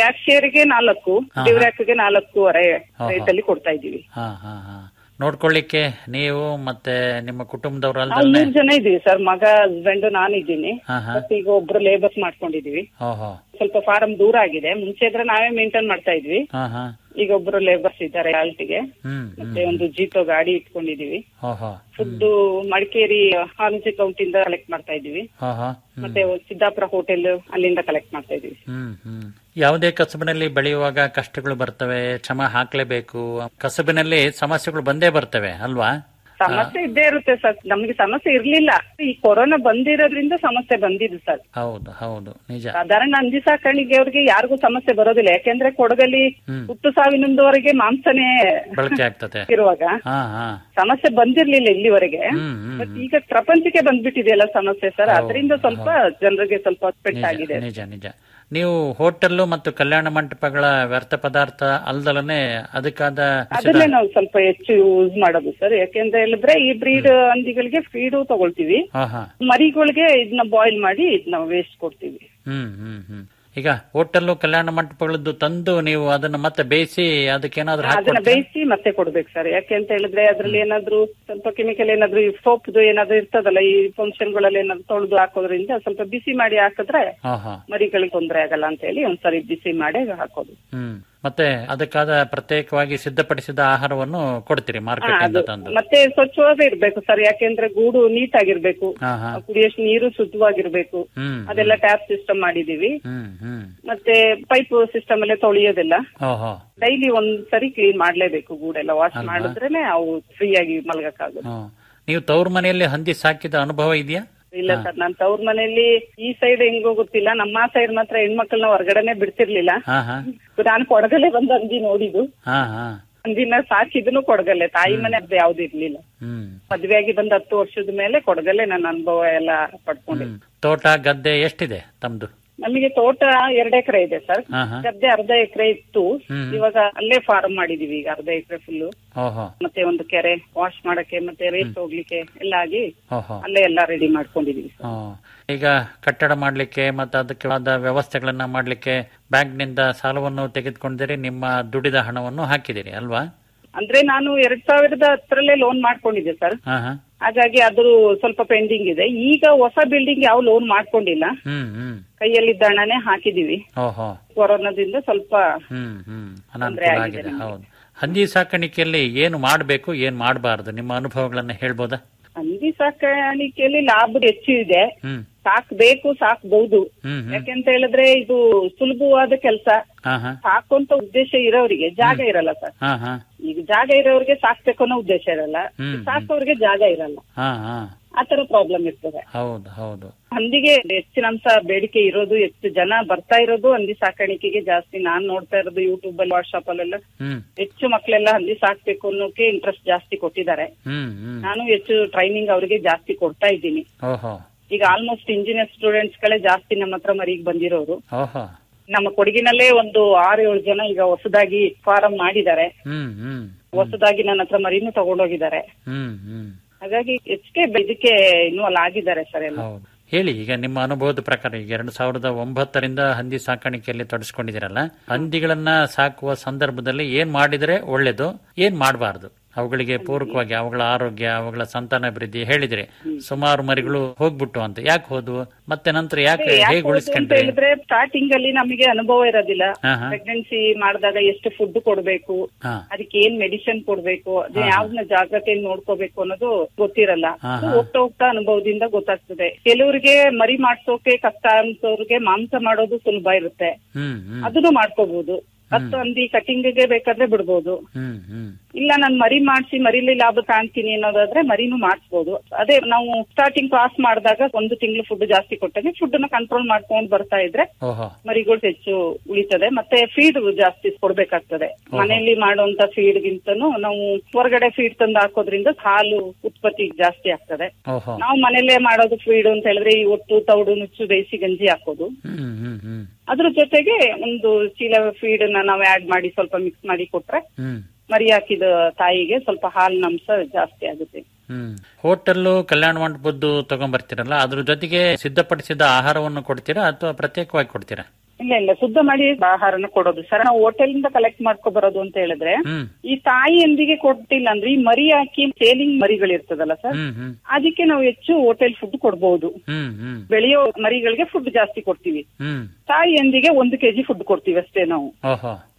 ಗೆ ನಾಲ್ಕು ಹಾ, ಡಿವ್ರಾಕ್ಗೆ ನಾಲ್ಕೂವರೆ ಹಾ, ಹಾ. ರೇಟಲ್ಲಿ ಕೊಡ್ತಾ ಇದೀವಿ ಹಾ ಹಾ ಹಾ ನೋಡ್ಕೊಳ್ಳಿಕ್ಕೆ ನೀವು ಮತ್ತೆ ನಿಮ್ಮ ಕುಟುಂಬದವ್ರು ನಾವು ಅಲ್ದಲ್ನೆ ಮೂರ್ ಜನ ಇದೀವಿ ಸರ್ ಮಗ ಹಸ್ಬೆಂಡ್ ನಾನು ಇದ್ದೀನಿ ಹಾ ಹಾ ಬಟ್ ಈಗ ಒಬ್ರು ಲೇಬರ್ಸ್ ಮಾಡ್ಕೊಂಡಿದೀವಿ ಓಹೋ ಸ್ವಲ್ಪ ಫಾರಂ ದೂರ ಆಗಿದೆ ಮುಂಚೆ ಇದ್ರೆ ನಾವೇ ಮೇಂಟೈನ್ ಮಾಡ್ತಾ ಇದ್ವಿ ಹಾ ಹಾ ಈಗ ಒಬ್ರು ಲೇಬರ್ಸ್ ಇದ್ದಾರೆ ಆಲ್ಟಿಗೆ ಹ್ಮ್ ಮತ್ತೆ ಒಂದು ಜೀತೋ ಗಾಡಿ ಇಟ್ಕೊಂಡಿದೀವಿ ಓಹೋ ಫುಡ್ ಮಡಿಕೇರಿ ಹಾರ್ಮಸಿ ಕೌಂಟ್ ಇಂದ ಕಲೆಕ್ಟ್ ಮಾಡ್ತಾ ಇದೀವಿ ಹಾ ಹಾ ಮತ್ತೆ ಸಿದ್ದಾಪುರ ಹೋಟೆಲ್ ಅಲ್ಲಿಂದ ಕಲೆಕ್ಟ್ ಮಾಡ್ತಾ ಇದೀವಿ ಹ್ಮ್ ಹ್ಮ್ ಯಾವುದೇ ಕಸಬಿನಲ್ಲಿ ಬೆಳೆಯುವಾಗ ಕಷ್ಟಗಳು ಬರ್ತವೆ ಶ್ರಮ ಹಾಕ್ಲೇಬೇಕು ಕಸಬಿನಲ್ಲಿ ಸಮಸ್ಯೆಗಳು ಬಂದೇ ಬರ್ತವೆ ಅಲ್ವಾ ಸಮಸ್ಯೆ ಇದ್ದೇ ಇರುತ್ತೆ ಸರ್ ನಮ್ಗೆ ಸಮಸ್ಯೆ ಇರ್ಲಿಲ್ಲ ಈ ಕೊರೋನಾ ಬಂದಿರೋದ್ರಿಂದ ಸಮಸ್ಯೆ ಬಂದಿದೆ ಸರ್ ಹೌದು ಹೌದು ನಿಜ ಸಾಧಾರಣ ಹಂದಿ ಸಾಕಾಣಿಕೆ ಅವ್ರಿಗೆ ಯಾರಿಗೂ ಸಮಸ್ಯೆ ಬರೋದಿಲ್ಲ ಯಾಕೆಂದ್ರೆ ಕೊಡಗಲ್ಲಿ ಹ್ಮ್. ಹುಟ್ಟು ಸಾವಿನದವರೆಗೆ ಮಾಂಸನೇ ಬಳಕೆ ಆಗ್ತದೆ ಇರುವಾಗ ಹಾ ಹಾ ಸಮಸ್ಯೆ ಬಂದಿರ್ಲಿಲ್ಲ ಇಲ್ಲಿವರೆಗೆ ಹ್ಮ್ ಹ್ಮ್ ಬಟ್ ಈಗ ಪ್ರಪಂಚಕ್ಕೆ ಬಂದ್ಬಿಟ್ಟಿದೆಯಲ್ಲ ಸಮಸ್ಯೆ ಸರ್ ಹೌದು, ಅದರಿಂದ ಸ್ವಲ್ಪ ಜನರಿಗೆ ಸ್ವಲ್ಪ ಪೆಟ್ಟಾಗಿದೆ ನಿಜ ನಿಜ ನಿಜ ನೀವು ಹೋಟೆಲ್ ಮತ್ತು ಕಲ್ಯಾಣ ಮಂಟಪಗಳ ವ್ಯರ್ಥ ಪದಾರ್ಥ ಅಲ್ದಲನೆ ಅದಕ್ಕಾದ ಅದನ್ನೇ ನಾವು ಸ್ವಲ್ಪ ಹೆಚ್ಚು ಯೂಸ್ ಮಾಡೋದು ಸರ್ ಯಾಕೆಂದ್ರೆ ಹೇಳಿದ್ರೆ ಈ ಬ್ರೀಡ್ ಹಂದಿಗಳಿಗೆ ಫೀಡು ತಗೊಳ್ತೀವಿ ಹಾ ಹಾ ಮರಿಗಳಿಗೆ ಇದನ್ನ ಬಾಯ್ಲ್ ಮಾಡಿ ಇದನ್ನ ವೇಸ್ಟ್ ಕೊಡ್ತೀವಿ ಹ್ಮ್ ಹ್ಮ್ ಹ್ಮ್ ಈಗ ಹೋಟೆಲ್ ಕಲ್ಯಾಣ ಮಂಟಪಗಳದ್ದು ತಂದು ನೀವು ಅದನ್ನ ಮತ್ತೆ ಬೇಯಿಸಿ ಅದಕ್ಕೇನಾದ್ರೂ ಅದನ್ನ ಹಾಕಿ ಬೇಯಿಸಿ ಮತ್ತೆ ಕೊಡ್ಬೇಕು ಸರ್ ಯಾಕೆ ಅಂತ ಹೇಳಿದ್ರೆ ಅದ್ರಲ್ಲಿ ಏನಾದ್ರು ಸ್ವಲ್ಪ ಕೆಮಿಕಲ್ ಏನಾದ್ರು ಸೋಪ್ದು ಏನಾದ್ರು ಇರ್ತದಲ್ಲ ಈ ಫಂಕ್ಷನ್ ಗಳಲ್ಲಿ ಏನಾದ್ರು ತೊಳೆದು ಹಾಕೋದ್ರಿಂದ ಸ್ವಲ್ಪ ಬಿಸಿ ಮಾಡಿ ಹಾಕಿದ್ರೆ ಹಾ ಹಾ ಮರಿಗಳಿಗೆ ತೊಂದರೆ ಆಗಲ್ಲ ಅಂತ ಹೇಳಿ ಒಂದ್ಸರಿ ಬಿಸಿ ಮಾಡಿ ಹಾಕೋದು ಹ್ಮ್ ಮತ್ತೆ ಅದಕ್ಕಾದ ಪ್ರತ್ಯೇಕವಾಗಿ ಸಿದ್ಧಪಡಿಸಿದ ಆಹಾರವನ್ನು ಕೊಡ್ತೀರಿ ಮಾರ್ಕೆಟ್ ಇಂದ ಅದು ತಂದು ಮತ್ತೆ ಸ್ವಚ್ಛವಾಗೇ ಇರ್ಬೇಕು ಸರ್ ಯಾಕೆಂದ್ರೆ ಗೂಡು ನೀಟ್ ಆಗಿರ್ಬೇಕು ಹಾ ಹಾ ಕುಡಿಯೋಷ್ಟು ನೀರು ಶುದ್ಧವಾಗಿರ್ಬೇಕು ಹ್ಮ್ ಅದೆಲ್ಲ ಟ್ಯಾಪ್ ಸಿಸ್ಟಮ್ ಮಾಡಿದೀವಿ ಹ್ಮ್ ಹ್ಮ್ ಮತ್ತೆ ಪೈಪ್ ಸಿಸ್ಟಮ್ ಅಲ್ಲೇ ತೊಳೆಯೋದಿಲ್ಲ ಓಹೋ ಡೈಲಿ ಒಂದ್ ಸರಿ ಕ್ಲೀನ್ ಮಾಡ್ಲೇಬೇಕು ಗೂಡೆಲ್ಲ ವಾಶ್ ಅಲ್ವಾ? ಮಾಡಿದ್ರೇನೆ ಅವು ಫ್ರೀ ಆಗಿ ಮಲಗಕ್ಕಾಗುತ್ತೆ ಹ್ಮ್. ನೀವು ತವ್ರ ಮನೆಯಲ್ಲಿ ಹಂದಿ ಸಾಕಿದ ಅನುಭವ ಇದೆಯಾ ಇಲ್ಲ ಸರ್ ನಾನ್ ತವ್ರ ಮನೆಯಲ್ಲಿ ಈ ಸೈಡ್ ಹೆಂಗೋ ಗೊತ್ತಿಲ್ಲ ನಮ್ಮ ಸೈಡ್ ಮಾತ್ರ ಹೆಣ್ಮಕ್ಳನ್ನ ಹೊರಗಡೆನೆ ಬಿಡ್ತಿರ್ಲಿಲ್ಲ ಹಾ ಹಾ ನಾನು ಕೊಡಗಲ್ಲೇ ಬಂದು ಹಂದಿ ನೋಡಿದ್ದು ಹಾ ಹಾ ಹಂದಿನ ಸಾಕಿದ್ನು ಕೊಡಗಲ್ಲೇ ತಾಯಿ ಮನೆ ಅದು ಯಾವ್ದು ಇರ್ಲಿಲ್ಲ ಹ್ಮ್ ಮದ್ವೆ ಆಗಿ ಬಂದ್ ಹತ್ತು ವರ್ಷದ ಮೇಲೆ ಕೊಡಗಲ್ಲೇ ನನ್ನ ಅನುಭವ ಎಲ್ಲ ಪಡ್ಕೊಂಡಿದ್ದೆ ಹ್ಮ್ ತೋಟ ಗದ್ದೆ ಎಷ್ಟಿದೆ ತಮ್ದು ನಮಗೆ ತೋಟ ಎರಡ್ ಎಕರೆ ಇದೆ ಸರ್ ಹಾ ಹಾ ಗದ್ದೆ ಅರ್ಧ ಎಕರೆ ಇತ್ತು ಹ್ಮ್. ಇವಾಗ ಅಲ್ಲೇ ಫಾರ್ಮ್ ಮಾಡಿದೀವಿ ಈಗ ಅರ್ಧ ಎಕರೆ ಫುಲ್ ಓಹೋ ಮತ್ತೆ ಒಂದು ಕೆರೆ ವಾಶ್ ಮಾಡಕ್ಕೆ ಮತ್ತೆ ರೇಸ್ ಹೋಗ್ಲಿಕ್ಕೆ ಎಲ್ಲ ಆಗಿ ಓಹೋ ಅಲ್ಲೇ ಎಲ್ಲ ರೆಡಿ ಮಾಡ್ಕೊಂಡಿದೀವಿ ಸರ್. ಹ್ಮ್. ಈಗ ಕಟ್ಟಡ ಮಾಡ್ಲಿಕ್ಕೆ ಮತ್ತೆ ಅದಕ್ಕೆ ಆದ ವ್ಯವಸ್ಥೆಗಳನ್ನ ಮಾಡ್ಲಿಕ್ಕೆ ಬ್ಯಾಂಕ್ ನಿಂದ ಸಾಲವನ್ನು ತೆಗೆದುಕೊಂಡಿರಿ ನಿಮ್ಮ ದುಡಿದ ಹಣವನ್ನು ಹಾಕಿದಿರಿ ಅಲ್ವಾ ಅಂದ್ರೆ ನಾನು ಎರಡ್ ಸಾವಿರದ ಹತ್ತರಲ್ಲೇ ಲೋನ್ ಮಾಡ್ಕೊಂಡಿದ್ದೆ ಸರ್ ಹಾ ಹಾ ಹಾಗಾಗಿ ಅದು ಸ್ವಲ್ಪ ಪೆಂಡಿಂಗ್ ಇದೆ ಈಗ ಹೊಸ ಬಿಲ್ಡಿಂಗ್ ಯಾವ ಲೋನ್ ಮಾಡ್ಕೊಂಡಿಲ್ಲ ಹ್ಮ್ ಹ್ಮ್ ಕೈಯಲ್ಲಿದ್ದ ಹಣನೇ ಹಾಕಿದೀವಿ ಓಹೋ ಕೊರೋನಾದಿಂದ ಸ್ವಲ್ಪ ಹ್ಮ್ ಹ್ಮ್ ತೊಂದ್ರೆ ಅನಾನುಕೂಲ ಆಗಿದೆ ಆಗಿದೆ ನಮ್ಗೆ. ಹೌದು ಹಂದಿ ಸಾಕಾಣಿಕೆಯಲ್ಲಿ ಏನು ಮಾಡಬೇಕು ಏನ್ ಮಾಡಬಾರದು ನಿಮ್ಮ ಅನುಭವಗಳನ್ನ ಹೇಳ್ಬೋದಾ ಹಂದಿ ಸಾಕಾಣಿಕೆಯಲ್ಲಿ ಲಾಭ ಹೆಚ್ಚು ಇದೆ ಹ್ಮ್ ಸಾಕ್ಬೇಕು ಸಾಕ್ಬಹುದು ಹ್ಮ್ ಹ್ಮ್ ಯಾಕೆಂತ ಹೇಳಿದ್ರೆ ಇದು ಸುಲಭವಾದ ಕೆಲಸ ಹಾ ಹಾ ಸಾಕುವಂತ ಉದ್ದೇಶ ಇರೋರಿಗೆ ಜಾಗ ಇರಲ್ಲ ಸರ್ ಹಾ ಹಾ ಈಗ ಜಾಗ ಇರೋರಿಗೆ ಸಾಕ್ಬೇಕು ಅನ್ನೋ ಉದ್ದೇಶ ಇರಲ್ಲ ಹ್ಮ್. ಸಾಕೋರಿಗೆ ಜಾಗ ಇರಲ್ಲ ಹಾ ಹಾ ಆತರ ಪ್ರಾಬ್ಲಮ್ ಇರ್ತದೆ ಹೌದು ಹೌದು ಹಂದಿಗೆ ಹೆಚ್ಚಿನ ಅಂಶ ಬೇಡಿಕೆ ಇರೋದು ಹೆಚ್ಚು ಜನ ಬರ್ತಾ ಇರೋದು ಹಂದಿ ಸಾಕಾಣಿಕೆಗೆ ಜಾಸ್ತಿ ನಾನ್ ನೋಡ್ತಾ ಇರೋದು ಯೂಟ್ಯೂಬ್ ಅಲ್ಲಿ ವಾಟ್ಸ್ಆಪ್ ಅಲ್ಲೆಲ್ಲ ಹ್ಮ್ ಹೆಚ್ಚು ಮಕ್ಕಳೆಲ್ಲ ಹಂದಿ ಸಾಕ್ಬೇಕು ಅನ್ನೋಕೆ ಇಂಟ್ರೆಸ್ಟ್ ಜಾಸ್ತಿ ಕೊಟ್ಟಿದ್ದಾರೆ ಹ್ಮ್ ಹ್ಮ್ ನಾನು ಹೆಚ್ಚು ಟ್ರೈನಿಂಗ್ ಅವರಿಗೆ ಜಾಸ್ತಿ ಕೊಡ್ತಾ ಇದ್ದೀನಿ ಓಹೋ ಈಗ ಆಲ್ಮೋಸ್ಟ್ ಇಂಜಿನಿಯರ್ ಸ್ಟೂಡೆಂಟ್ಸ್ ಗಳೇ ಜಾಸ್ತಿ ನಮ್ಮ ಹತ್ರ ಮರಿಗೆ ಬಂದಿರೋರು ಓಹೋ ನಮ್ಮ ಕೊಡಗಿನಲ್ಲೇ ಒಂದು ಆರು ಏಳು ಜನ ಈಗ ಹೊಸದಾಗಿ ಫಾರಂ ಮಾಡಿದ್ದಾರೆ ಹ್ಮ್ ಹ್ಮ್ ಹೊಸದಾಗಿ ನನ್ನ ಹತ್ರ ಮರಿನೂ ತಗೊಂಡೋಗಿದ್ದಾರೆ ಹ್ಮ್ ಹ್ಮ್ ಹಾಗಾಗಿ ಹೆಚ್ಚಿಗೆ ಇದಕ್ಕೆ ಇನ್ವಾಲ್ವ್ ಆಗಿದ್ದಾರೆ ಸರ್ ಎಲ್ಲ ಹೌದು ಹೇಳಿ ಈಗ ನಿಮ್ಮ ಅನುಭವದ ಪ್ರಕಾರ ಈಗ ಎರಡು ಸಾವಿರದ ಒಂಬತ್ತರಿಂದ ಹಂದಿ ಸಾಕಾಣಿಕೆಯಲ್ಲಿ ತೊಡಸ್ಕೊಂಡಿದ್ದೀರಲ್ಲ ಹಂದಿಗಳನ್ನ ಸಾಕುವ ಸಂದರ್ಭದಲ್ಲಿ ಏನ್ ಮಾಡಿದ್ರೆ ಒಳ್ಳೇದು ಏನ್ ಮಾಡಬಾರದು ಅವುಗಳಿಗೆ ಪೂರಕವಾಗಿ ಅವುಗಳ ಆರೋಗ್ಯ ಅವುಗಳ ಸಂತಾನಾಭಿವೃದ್ಧಿ ಹೇಳಿದ್ರೆ ಸುಮಾರು ಮರಿಗಳು ಹೋಗ್ಬಿಟ್ಟು ಅಂತ ಯಾಕೆ ಹೋದ್ವು ಮತ್ತೆ ನಂತರ ಯಾಕೆ ಯಾಕೆ ಹೇಗೆ ಹೋದ್ರು ಅಂತ ಉಳಿಸ್ಕೊಂಡ್ರಿ ಹೇಳಿದ್ರೆ ಸ್ಟಾರ್ಟಿಂಗ್ ಅಲ್ಲಿ ನಮಗೆ ಅನುಭವ ಇರೋದಿಲ್ಲ ಹಾ ಹಾ ಪ್ರೆಗ್ನೆನ್ಸಿ ಮಾಡಿದಾಗ ಎಷ್ಟು ಫುಡ್ ಕೊಡ್ಬೇಕು ಹಾ ಅದಕ್ಕೆ ಏನ್ ಮೆಡಿಸಿನ್ ಕೊಡ್ಬೇಕು ಅದನ್ನ ಯಾವ್ದನ್ನ ಜಾಗ್ರತೆಯಿಂದ ನೋಡ್ಕೋಬೇಕು ಅನ್ನೋದು ಗೊತ್ತಿರಲ್ಲ ಹಾ, ಅದು ಹಾ. ಹೋಗ್ತಾ ಹೋಗ್ತಾ ಅನುಭವದಿಂದ ಗೊತ್ತಾಗ್ತದೆ ಕೆಲವರಿಗೆ ಮರಿ ಮಾಡ್ಸೋಕೆ ಕಷ್ಟ ಅನ್ಸೋರ್ಗೆ ಮಾಂಸ ಮಾಡೋದು ಸುಲಭ ಇರುತ್ತೆ ಹ್ಮ್ ಹ್ಮ್ ಅದನ್ನು ಮಾಡ್ಕೋಬಹುದು ಹತ್ತು ಹಂದಿ ಕಟಿಂಗ್ಗೆ ಬೇಕಾದ್ರೆ ಬಿಡ್ಬೋದು ಹ್ಮ್ ಹ್ಮ್ ಇಲ್ಲ ನಾನು ಮರಿ ಮಾಡಿಸಿ ಮರಿಲಿ ಲಾಭ ಕಾಣ್ತೀನಿ ಅನ್ನೋದಾದ್ರೆ ಮರಿನೂ ಮಾಡಿಸ್ಬೋದು ಅದೇ ನಾವು ಸ್ಟಾರ್ಟಿಂಗ್ ಕ್ಲಾಸ್ ಮಾಡಿದಾಗ ಒಂದು ತಿಂಗಳು ಫುಡ್ ಜಾಸ್ತಿ ಕೊಟ್ಟಾಗ ಫುಡ್ ನ ಕಂಟ್ರೋಲ್ ಮಾಡ್ಕೊಂಡು ಬರ್ತಾ ಇದ್ರೆ ಓಹೋ ಮರಿಗಳು ಹೆಚ್ಚು ಉಳಿತದೆ ಮತ್ತೆ ಫೀಡ್ ಜಾಸ್ತಿ ಕೊಡ್ಬೇಕಾಗ್ತದೆ ಮನೆಯಲ್ಲಿ ಮಾಡುವಂತ ಫೀಡ್ ಗಿಂತನೂ ನಾವು ಹೊರಗಡೆ ಫೀಡ್ ತಂದು ಹಾಕೋದ್ರಿಂದ ಹಾಲು ಉತ್ಪತ್ತಿ ಜಾಸ್ತಿ ಆಗ್ತದೆ ಓಹೋ ನಾವು ಮನೆಯಲ್ಲೇ ಮಾಡೋದು ಫೀಡ್ ಅಂತ ಹೇಳಿದ್ರೆ ಈ ಒಟ್ಟು ತೌಡು ನುಚ್ಚು ಬೇಯಿಸಿ ಗಂಜಿ ಹಾಕೋದು ಹ್ಮ್ ಹ್ಮ್ ಹ್ಮ್ ಅದ್ರ ಜೊತೆಗೆ ಒಂದು ಚೀಲ ಫೀಡ್ ನ ನಾವು ಆಡ್ ಮಾಡಿ ಸ್ವಲ್ಪ ಮಿಕ್ಸ್ ಮಾಡಿ ಕೊಟ್ರೆ ಹ್ಮ್ ಮರಿ ಹಾಕಿದ ತಾಯಿಗೆ ಸ್ವಲ್ಪ ಹಾಲಿನ ಅಂಶ ಜಾಸ್ತಿ ಆಗುತ್ತೆ ಹ್ಮ್ ಹೋಟೆಲ್ಲು ಕಲ್ಯಾಣ ಮಂಟಪದ್ದು ತಗೊಂಡ್ಬರ್ತೀರಲ್ಲ ಅದ್ರ ಜೊತೆಗೆ ಸಿದ್ಧಪಡಿಸಿದ ಆಹಾರವನ್ನು ಕೊಡ್ತೀರಾ ಅಥವಾ ಪ್ರತ್ಯೇಕವಾಗಿ ಕೊಡ್ತೀರಾ ಇಲ್ಲ ಇಲ್ಲ ಶುದ್ಧ ಮಾಡಿ ಆಹಾರನ ಕೊಡೋದು ಸರ್ ನಾವು ಹೋಟೆಲ್ ಇಂದ ಕಲೆಕ್ಟ್ ಮಾಡ್ಕೊ ಬರೋದು ಅಂತ ಹೇಳಿದ್ರೆ ಹ್ಮ್ ಈ ತಾಯಿಯೊಂದಿಗೆ ಕೊಟ್ಟಿಲ್ಲ ಅಂದ್ರೆ ಈ ಮರಿ ಹಾಕಿ ಸೇಲಿಂಗ್ ಮರಿಗಳಿರ್ತದಲ್ಲ ಸರ್ ಹ್ಮ್ ಹ್ಮ್ ಅದಕ್ಕೆ ನಾವು ಹೆಚ್ಚು ಹೋಟೆಲ್ ಫುಡ್ ಕೊಡ್ಬೋದು ಹ್ಮ್ ಹ್ಮ್ ಬೆಳೆಯೋ ಮರಿಗಳಿಗೆ ಫುಡ್ ಜಾಸ್ತಿ ಕೊಡ್ತೀವಿ ಹ್ಮ್ ತಾಯಿಯೊಂದಿಗೆ ಒಂದು ಕೆಜಿ ಫುಡ್ ಕೊಡ್ತೀವಿ ಅಷ್ಟೇ ನಾವು ಓಹೋ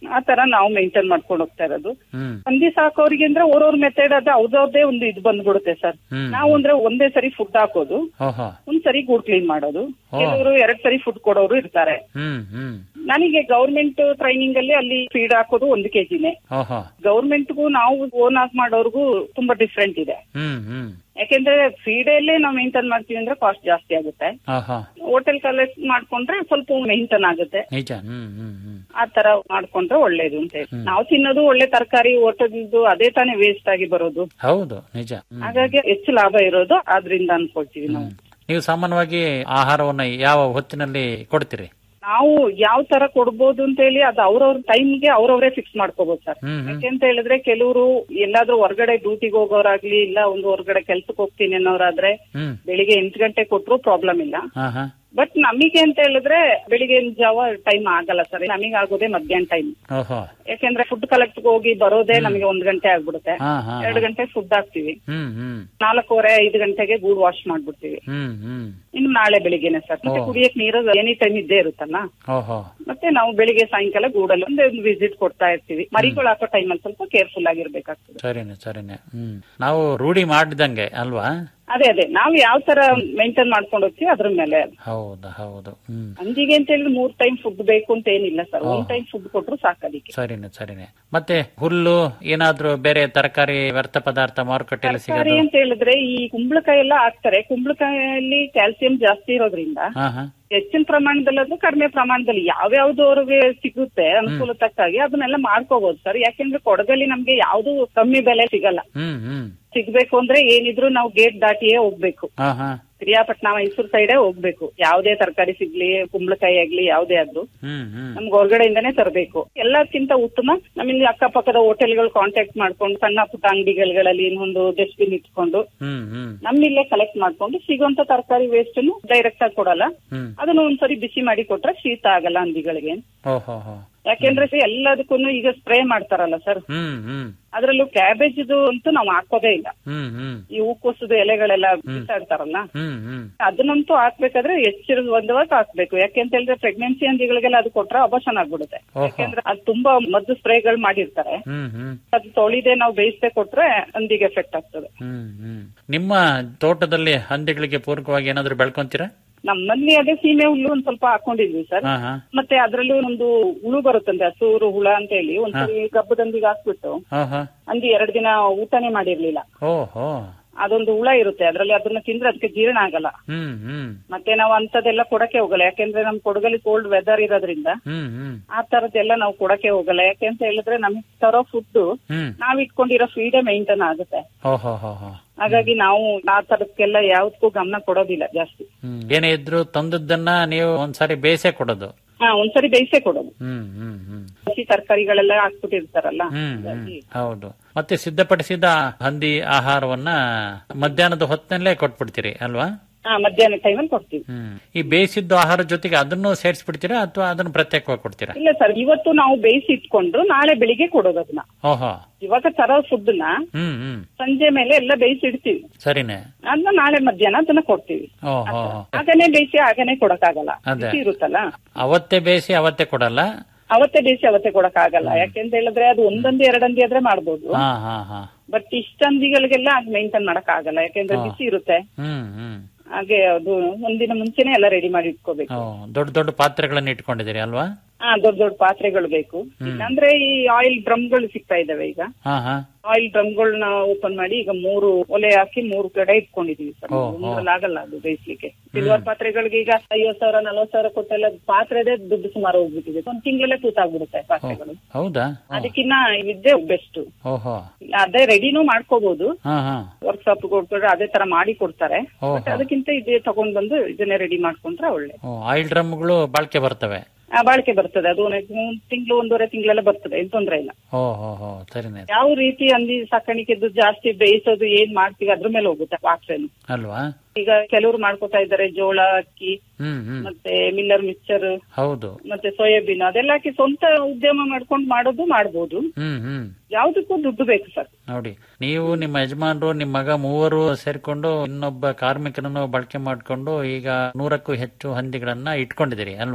ಆ ತರ ನಾವು ಮೇಂಟೈನ್ ಮಾಡ್ಕೊಂಡು ಹೋಗ್ತಾ ಇರೋದು ಹ್ಮ್ ಹಂದಿ ಸಾಕೋರಿಗೆ ಅಂದ್ರೆ ಅವ್ರವ್ರ ಮೆಥಡ್ ಅದು ಅವ್ರವ್ರದೇ ಒಂದು ಇದು ಬಂದ್ಬಿಡುತ್ತೆ ಸರ್ ಹ್ಮ್. ನಾವು ಅಂದ್ರೆ ಒಂದೇ ಸರಿ ಫುಡ್ ಹಾಕೋದು ಓಹೋ ಒಂದ್ ಸರಿ ಗೂಡ್ ಕ್ಲೀನ್ ಮಾಡೋದು ಓ. ಕೆಲವರು ಎರಡ್ ಸರಿ ಫುಡ್ ಕೊಡೋರು ಇರ್ತಾರೆ ಹ್ಮ್ ಹ್ಮ್ ನನಗೆ ಗೌರ್ಮೆಂಟ್ ಟ್ರೈನಿಂಗ್ ಅಲ್ಲಿ ಅಲ್ಲಿ ಫೀಡ್ ಹಾಕೋದು ಒಂದು ಕೆಜಿನೇ ಓಹೋ ಗೌರ್ಮೆಂಟ್ಗೂ ನಾವು ಓನ್ ಆಗಿ ಮಾಡೋರ್ಗೂ ತುಂಬಾ ಡಿಫ್ರೆಂಟ್ ಇದೆ ಹ್ಮ್ ಹ್ಮ್ ಯಾಕೆಂದ್ರೆ ಫೀಡಲ್ಲೇ ನಾವು ಮೇಂಟೈನ್ ಮಾಡ್ತೀವಿ ಅಂದ್ರೆ ಕಾಸ್ಟ್ ಜಾಸ್ತಿ ಆಗುತ್ತೆ ಓಹೋ ಹೋಟೆಲ್ ಕಲೆಕ್ಟ್ ಮಾಡ್ಕೊಂಡ್ರೆ ಸ್ವಲ್ಪ ಮೇಂಟೈನ್ ಆಗುತ್ತೆ ನಿಜ ಹ್ಮ್ ಹ್ಮ್ ಹ್ಮ್ ಆ ತರ ಮಾಡ್ಕೊಂಡ್ರೆ ಒಳ್ಳೇದು ಅಂತ ಹೇಳಿ ನಾವು ತಿನ್ನೋದು ಒಳ್ಳೆ ತರಕಾರಿ ಹೋಟೆಲ್ದು ಅದೇ ತಾನೇ ವೇಸ್ಟ್ ಆಗಿ ಬರೋದು ಹೌದು ನಿಜ ಹ್ಮ್. ಹಾಗಾಗಿ ಹೆಚ್ಚು ಲಾಭ ಇರೋದು ಆದ್ರಿಂದ ಅನ್ಕೊಳ್ತೀವಿ ನಾವು ನೀವು ಸಾಮಾನ್ಯವಾಗಿ ಆಹಾರವನ್ನ ಯಾವ ಹೊತ್ತಿನಲ್ಲಿ ಕೊಡ್ತೀರಿ ನಾವು ಯಾವ ತರ ಕೊಡ್ಬೋದು ಅಂತ ಹೇಳಿ ಅದು ಅವ್ರವ್ರ ಟೈಮ್ಗೆ ಅವ್ರವ್ರೇ ಫಿಕ್ಸ್ ಮಾಡ್ಕೋಬಹುದು ಸರ್ ಹ್ಮ್ ಹ್ಮ್ ಯಾಕೆಂತ ಹೇಳಿದ್ರೆ ಕೆಲವರು ಎಲ್ಲಾದ್ರೂ ಹೊರಗಡೆ ಡ್ಯೂಟಿಗೆ ಹೋಗೋರಾಗ್ಲಿ ಇಲ್ಲ ಒಂದು ಹೊರಗಡೆ ಕೆಲ್ಸಕ್ಕೆ ಹೋಗ್ತೀನಿ ಅನ್ನೋರಾದ್ರೆ ಹ್ಮ್ ಬೆಳಿಗ್ಗೆ ಎಂಟು ಗಂಟೆ ಕೊಟ್ರು ಪ್ರಾಬ್ಲಮ್ ಇಲ್ಲ ಹಾ ಹಾ ಬಟ್ ನಮಗೆ ಅಂತ ಹೇಳಿದ್ರೆ ಬೆಳಿಗ್ಗೆ ಜಾವ ಟೈಮ್ ಆಗಲ್ಲ ಸರ್ ನಮಗೆ ಆಗೋದೇ ಮಧ್ಯಾಹ್ನ ಟೈಮ್ ಓಹೋ ಯಾಕೆಂದ್ರೆ ಫುಡ್ ಕಲೆಕ್ಟ್ ಹೋಗಿ ಬರೋದೇ ನಮಗೆ ಒಂದ್ ಗಂಟೆ ಆಗ್ಬಿಡುತ್ತೆ ಹಾ ಹಾ ಎರಡು ಗಂಟೆ ಫುಡ್ ಹಾಕ್ತಿವಿ ಹ್ಮ್ ಹ್ಮ್ ನಾಲ್ಕೂವರೆ ಐದು ಗಂಟೆಗೆ ಗೂಡ್ ವಾಶ್ ಮಾಡ್ಬಿಡ್ತೀವಿ ಹ್ಮ್ ಹ್ಮ್ ಇನ್ನು ನಾಳೆ ಬೆಳಿಗ್ಗೆನೆ ಸರ್ ಮತ್ತೆ ಓ. ಕುಡಿಯಕ್ ನೀರು ಎನಿ ಟೈಮ್ ಇದ್ದೇ ಇರುತ್ತಲ್ಲ ಓಹೋ ಮತ್ತೆ ನಾವು ಬೆಳಿಗ್ಗೆ ಸಾಯಂಕಾಲ ಗೂಡಲ್ಲಿ ಒಂದು ವಿಸಿಟ್ ಕೊಡ್ತಾ ಇರ್ತೀವಿ ಮರಿಗಳು ಹಾಕೋ ಟೈಮಲ್ಲಿ ಸ್ವಲ್ಪ ಕೇರ್ಫುಲ್ ಆಗಿರ್ಬೇಕಾಗ್ತದೆ ಸರಿನೆ ಸರಿನೆ ಹ್ಮ್ ನಾವು ರೂಢಿ ಮಾಡಿದಂಗೆ ಅಲ್ವಾ ಅದೇ ಅದೇ ನಾವು ಯಾವ ತರ ಮೇಂಟೈನ್ ಮಾಡ್ಕೊಂಡು ಹೋಗ್ತೀವಿ ಅದ್ರ ಮೇಲೆ ಅದು. ಹೌದು ಹೌದು ಹ್ಮ್ ಹಂದಿಗೆ ಅಂತ ಹೇಳಿದ್ರೆ ಮೂರ್ ಟೈಮ್ ಫುಡ್ ಬೇಕು ಅಂತ ಏನಿಲ್ಲ ಸರ್ ಒಂದ್ ಟೈಮ್ ಫುಡ್ ಕೊಟ್ರು ಸಾಕದಿಕ್ಕೆ ಸರಿನೆ ಸರಿನೆ ಮತ್ತೆ ಹುಲ್ಲು ಏನಾದ್ರೂ ಬೇರೆ ತರಕಾರಿ ವ್ಯರ್ಥ ಪದಾರ್ಥ ಮಾರುಕಟ್ಟೆಯಲ್ಲಿ ತರಕಾರಿ ಸಿಗೋದು ಅಂತ ಹೇಳಿದ್ರೆ ಈ ಕುಂಬಳಕಾಯಿ ಎಲ್ಲ ಹಾಕ್ತಾರೆ ಕುಂಬಳಕಾಯಲ್ಲಿ ಕ್ಯಾಲ್ಸಿಯಂ ಜಾಸ್ತಿ ಇರೋದ್ರಿಂದ ಹಾ ಹಾ ಹೆಚ್ಚಿನ ಪ್ರಮಾಣದಲ್ಲಿ ಅದು ಕಡಿಮೆ ಪ್ರಮಾಣದಲ್ಲಿ ಯಾವ್ಯಾವ್ದು ಅವ್ರಿಗೆ ಸಿಗುತ್ತೆ ಅನುಕೂಲ ತಕ್ಕಾಗಿ ಅದನ್ನೆಲ್ಲ ಮಾಡ್ಕೋಬಹುದು ಸರ್ ಯಾಕೆಂದ್ರೆ ಕೊಡಗಲ್ಲಿ ನಮ್ಗೆ ಯಾವ್ದು ಕಮ್ಮಿ ಬೆಲೆ ಸಿಗಲ್ಲ ಹ್ಮ್ ಹ್ಮ್ ಸಿಗ್ಬೇಕು ಅಂದ್ರೆ ಏನಿದ್ರು ನಾವು ಗೇಟ್ ದಾಟಿಯೇ ಹೋಗ್ಬೇಕು ಹಾ ಹಾ ಪಿರಿಯಾಪಟ್ನ ಮೈಸೂರು ಸೈಡೇ ಹೋಗ್ಬೇಕು ಯಾವ್ದೇ ತರಕಾರಿ ಸಿಗ್ಲಿ ಕುಂಬಳಕಾಯಿ ಆಗ್ಲಿ ಯಾವ್ದೇ ಆದ್ರೂ ಹ್ಮ್ ಹ್ಮ್ ನಮ್ಗೆ ಹೊರಗಡೆಯಿಂದಾನೇ ತರಬೇಕು ಎಲ್ಲಕ್ಕಿಂತ ಉತ್ತಮ ನಮಗೆ ಅಕ್ಕಪಕ್ಕದ ಹೋಟೆಲ್ಗಳು ಕಾಂಟ್ಯಾಕ್ಟ್ ಮಾಡ್ಕೊಂಡು ಸಣ್ಣ ಪುಟ್ಟ ಅಂಗಡಿಗಳಲ್ಲಿ ಒಂದು ಡಸ್ಟ್ಬಿನ್ ಇಟ್ಕೊಂಡು ಹ್ಮ್ ಹ್ಮ್ ನಮ್ಮಿಲ್ಲೇ ಕಲೆಕ್ಟ್ ಮಾಡ್ಕೊಂಡು ಸಿಗುವಂತ ತರಕಾರಿ ವೇಸ್ಟ್ ಡೈರೆಕ್ಟ್ ಆಗಿ ಕೊಡಲ್ಲ ಹ್ಮ್ ಅದನ್ನ ಒಂದ್ಸರಿ ಬಿಸಿ ಮಾಡಿ ಕೊಟ್ರೆ ಶೀತ ಆಗಲ್ಲ ಹಂದಿಗಳಿಗೆ ಓಹೋ ಹೋ ಯಾಕೆಂದ್ರೆ ಎಲ್ಲದಕ್ಕೂ ಈಗ ಸ್ಪ್ರೇ ಮಾಡ್ತಾರಲ್ಲ ಸರ್ ಹ್ಮ್ ಹ್ಮ್ ಅದ್ರಲ್ಲೂ ಕ್ಯಾಬೇಜ್ ಅಂತೂ ನಾವು ಹಾಕೋದೇ ಇಲ್ಲ ಹ್ಮ್ ಹ್ಮ್ ಈ ಹೂಕೋಸದ ಎಲೆಗಳೆಲ್ಲ ಬಿಸಾಡ್ತಾರಲ್ಲ ಹ್ಮ್ ಹ್ಮ್ ಅದನ್ನಂತೂ ಹಾಕ್ಬೇಕಾದ್ರೆ ಎಚ್ಚರದ ಒಂದವಾಗ ಹಾಕ್ಬೇಕು ಯಾಕೆಂತ ಹೇಳಿದ್ರೆ ಪ್ರೆಗ್ನೆನ್ಸಿ ಹಂದಿಗಳಿಗೆಲ್ಲ ಅದು ಕೊಟ್ರೆ ಅಬಾಷನ್ ಆಗ್ಬಿಡುತ್ತೆ ಓಹೋ. ಯಾಕೆಂದ್ರೆ ಅದು ತುಂಬಾ ಮದ್ದು ಸ್ಪ್ರೇಗಳು ಮಾಡಿರ್ತಾರೆ ಹ್ಮ್ ಹ್ಮ್ ಅದು ತೊಳಿದೆ ನಾವು ಬೇಯಿಸದೆ ಕೊಟ್ರೆ ಹಂದಿಗೆ ಎಫೆಕ್ಟ್ ಆಗ್ತದೆ ಹ್ಮ್ ಹ್ಮ್ ನಿಮ್ಮ ತೋಟದಲ್ಲಿ ಹಂದಿಗಳಿಗೆ ಪೂರಕವಾಗಿ ಏನಾದ್ರು ಬೆಳ್ಕೊಂತೀರಾ ನಮ್ಮಲ್ಲಿ ಅದೇ ಸೀಮೆ ಹುಲ್ಲು ಒಂದ್ ಸ್ವಲ್ಪ ಹಾಕೊಂಡಿದ್ವಿ ಸರ್ ಹಾ ಹಾ ಮತ್ತೆ ಅದ್ರಲ್ಲಿ ಒಂದು ಹುಳು ಬರುತ್ತಂತೆ ಹಸೂರು ಹುಳ ಅಂತ ಹೇಳಿ ಒಂದ್ಸರಿ ಗಬ್ಬದಂದಿಗೆ ಹಾಕ್ಬಿಟ್ಟು ಹಾ ಹಾ ಹಂದಿ ಎರಡ್ ದಿನ ಊಟನೇ ಮಾಡಿರ್ಲಿಲ್ಲ ಓಹೋ ಅದೊಂದು ಹುಳ ಇರುತ್ತೆ ಅದ್ರಲ್ಲಿ ಅದನ್ನ ತಿಂದ್ರೆ ಅದಕ್ಕೆ ಜೀರ್ಣ ಆಗಲ್ಲ ಹ್ಮ್ ಹ್ಮ್ ಮತ್ತೆ ನಾವು ಅಂತದೆಲ್ಲ ಕೊಡಕ್ಕೆ ಹೋಗಲ್ಲ ಯಾಕೆಂದ್ರೆ ನಮ್ ಕೊಡಗಲ್ಲಿ ಕೋಲ್ಡ್ ವೆದರ್ ಇರೋದ್ರಿಂದ ಹ್ಮ್ ಹ್ಮ್ ಆ ತರದ್ದೆಲ್ಲ ನಾವು ಕೊಡಕ್ಕೆ ಹೋಗಲ್ಲ ಯಾಕೆ ಅಂತ ಹೇಳಿದ್ರೆ ನಮಗೆ ತರೋ ಫುಡ್ ಹ್ಮ್ ನಾವ್ ಇಟ್ಕೊಂಡಿರೋ ಫೀಡೇ ಮೇಂಟೈನ್ ಆಗುತ್ತೆ ಓಹೋ ಹೋ ಹೋ ಹಾಗಾಗಿ ನಾವು ಆ ತರಕ್ಕೆಲ್ಲ ಯಾವ್ದಕ್ಕೂ ಗಮನ ಕೊಡೋದಿಲ್ಲ ಜಾಸ್ತಿ ಹ್ಮ್ ಏನೇ ಇದ್ರು ತಂದದ್ದನ್ನ ನೀವು ಒಂದ್ಸಾರಿ ಬೇಯಿಸೇ ಕೊಡೋದು ಹಾ ಒಂದ್ಸರಿ ಬೇಯಿಸೇ ಕೊಡೋದು ಹ್ಮ್ ಹ್ಮ್ ಹ್ಮ್ ಹಸಿ ತರಕಾರಿಗಳೆಲ್ಲ ಹಾಕ್ಬಿಟ್ಟಿರ್ತಾರಲ್ಲ ಹ್ಮ್ ಹ್ಮ್ ಹಾಗಾಗಿ ಹೌದು ಮತ್ತೆ ಸಿದ್ಧಪಡಿಸಿದ ಹಂದಿ ಆಹಾರವನ್ನ ಮಧ್ಯಾಹ್ನದ ಹೊತ್ತಿನಲ್ಲೇ ಕೊಟ್ಬಿಡ್ತೀರಿ ಅಲ್ವಾ ಹಾ ಮಧ್ಯಾಹ್ನ ಟೈಮಲ್ಲಿ ಕೊಡ್ತೀವಿ ಹ್ಮ್ ಈ ಬೇಯಿಸಿದ್ದು ಆಹಾರ ಜೊತೆಗೆ ಅದನ್ನು ಸೇರಿಸ್ಬಿಡ್ತೀರಾ ಅಥವಾ ಅದನ್ನು ಪ್ರತ್ಯೇಕವಾಗಿ ಕೊಡ್ತೀರಾ ಇಲ್ಲ ಸರ್ ಇವತ್ತು ನಾವು ಬೇಯಿಸಿ ಇಟ್ಕೊಂಡ್ರು ನಾಳೆ ಬೆಳಿಗ್ಗೆ ಕೊಡೋದು ಅದನ್ನ ಓಹೋ ಇವಾಗ ತರೋ ಫುಡ್ ನ ಹ್ಮ್ ಹ್ಮ್ ಸಂಜೆ ಮೇಲೆ ಎಲ್ಲ ಬೇಯಿಸಿ ಇಡ್ತೀವಿ ಸರಿನೇ ಅದನ್ನ ನಾಳೆ ಮಧ್ಯಾಹ್ನ ಅದನ್ನ ಕೊಡ್ತೀವಿ ಓಹೋ ಆಗನೇ ಬೇಯಿಸಿ ಆಗನೇ ಕೊಡಕ್ಕಾಗಲ್ಲ ಅದೇ. ಬಿಸಿ ಇರುತ್ತಲ್ಲ ಅವತ್ತೇ ಬೇಯಿಸಿ ಅವತ್ತೇ ಕೊಡಲ್ಲ ಅವತ್ತೇ ಬೇಯಿಸಿ ಅವತ್ತೇ ಕೊಡಕ್ಕಾಗಲ್ಲ ಯಾಕೆಂತ ಹೇಳಿದ್ರೆ ಅದು ಒಂದೊಂದು ಎರಡಂದಿ ಆದ್ರೆ ಮಾಡ್ಬೋದು ಹಾ ಹಾ ಹಾ ಬಟ್ ಇಷ್ಟಂದಿಗಳಿಗೆಲ್ಲ ಅದ್ ಮೇಂಟೈನ್ ಮಾಡಕ್ ಆಗಲ್ಲ ಯಾಕೆಂದ್ರೆ ಬಿಸಿ ಇರುತ್ತೆ ಹ್ಮ್ ಹ್ಮ್ ಹಾಗೆ ಅದು ಒಂದಿನ ಮುಂಚೆನೆ ಎಲ್ಲ ರೆಡಿ ಮಾಡಿ ಇಟ್ಕೋಬೇಕು ಓ ದೊಡ್ಡ ದೊಡ್ಡ ಪಾತ್ರೆಗಳನ್ನ ಇಟ್ಕೊಂಡಿದ್ದೀರಿ ಅಲ್ವಾ ಹಾ ದೊಡ್ಡ ದೊಡ್ಡ ಪಾತ್ರೆಗಳು ಬೇಕು ಇಲ್ಲಾಂದ್ರೆ ಈ ಆಯಿಲ್ ಡ್ರಮ್ಗಳು ಸಿಗ್ತಾ ಇದಾವೆ ಈಗ ಹಾ ಹಾ ಆಯಿಲ್ ಡ್ರಮ್ಗಳನ್ನ ಓಪನ್ ಮಾಡಿ ಈಗ ಮೂರು ಒಲೆ ಹಾಕಿ ಮೂರು ಕಡೆ ಇಟ್ಕೊಂಡಿದೀವಿ ಸರ್ ಓ, ಒಂದ್ರಲ್ಲಿ ಆಗಲ್ಲ ಅದು ಬೇಯಿಸ್ಲಿಕ್ಕೆ ಸಿಲ್ವರ್ ಪಾತ್ರೆಗಳಿಗೆ ಈಗ ಐವತ್ ಸಾವಿರ ನಲ್ವತ್ ಸಾವಿರ ಕೊಟ್ಟೆಲ್ಲ ಪಾತ್ರೆದೇ ದುಡ್ಡು ಸುಮಾರು ಹೋಗ್ಬಿಟ್ಟಿದೆ ಒಂದ್ ತಿಂಗಳಲ್ಲೇ ತೂತಾಗ್ಬಿಡುತ್ತೆ ಪಾತ್ರೆಗಳು ಹೌದಾ ಅದಕ್ಕಿನ್ನ ಇದ್ದೇ ಬೆಸ್ಟ್ ಓಹೋ ಅದೇ ರೆಡಿನೂ ಮಾಡ್ಕೋಬಹುದು ಹಾ ಹಾ ವರ್ಕ್ಶಾಪ್ ಕೊಟ್ಬಿಟ್ರೆ ಅದೇ ತರ ಮಾಡಿ ಕೊಡ್ತಾರೆ ಓಹೋ ಬಟ್ ಅದಕ್ಕಿಂತ ಇದೇ ತಗೊಂಡ್ ಬಂದು ಇದನ್ನೇ ರೆಡಿ ಮಾಡ್ಕೊಂಡ್ರೆ ಒಳ್ಳೆ ಓ ಆಯಿಲ್ ಡ್ರಮ್ಗಳು ಬಾಳ್ಕೆ ಬರ್ತವೆ ಆ, ಬಾಳಿಕೆ ಬರ್ತದೆ ಅದು ಮೂರ್ ತಿಂಗಳು ಒಂದೂವರೆ ತಿಂಗಳೆಲ್ಲ ಬರ್ತದೆ ಏನ್ ತೊಂದ್ರೆ ಇಲ್ಲ ಓ ಹೋ ಹೋ ಸರಿನೇ ಯಾವ ರೀತಿ ಹಂದಿ ಸಾಕಾಣಿಕೆದು ಜಾಸ್ತಿ ಬೇಯಿಸೋದು ಏನ್ ಮಾಡ್ತೀವಿ ಅದ್ರ ಮೇಲೆ ಹೋಗುತ್ತೆ ಪಾತ್ರೆನು ಅಲ್ವಾ ಈಗ ಕೆಲವರು ಮಾಡ್ಕೊತಾ ಇದ್ದಾರೆ ಜೋಳ ಅಕ್ಕಿ ಹ್ಮ್ ಹ್ಮ್ ಮತ್ತೆ ಮಿಲ್ಲರ್ ಮಿಕ್ಸರ್ ಹೌದು ಮತ್ತೆ ಸೋಯಾಬೀನ್ ಅದೆಲ್ಲ ಹಾಕಿ ಸ್ವಂತ ಉದ್ಯಮ ಮಾಡ್ಕೊಂಡು ಮಾಡೋದು ಮಾಡ್ಬೋದು ಹ್ಮ್ ಹ್ಮ್ ಯಾವ್ದಕ್ಕೂ ದುಡ್ಡು ಬೇಕು ಸರ್ ನೋಡಿ ನೀವು ನಿಮ್ಮ ಯಜಮಾನರು ನಿಮ್ಮ ಮಗ ಮೂವರು ಸೇರ್ಕೊಂಡು ಇನ್ನೊಬ್ಬ ಕಾರ್ಮಿಕನನ್ನು ಬಳಕೆ ಮಾಡಿಕೊಂಡು ಈಗ ನೂರಕ್ಕೂ ಹೆಚ್ಚು ಹಂದಿಗಳನ್ನ ಇಟ್ಕೊಂಡಿದ್ದೀರಿ ಅಲ್ವಾ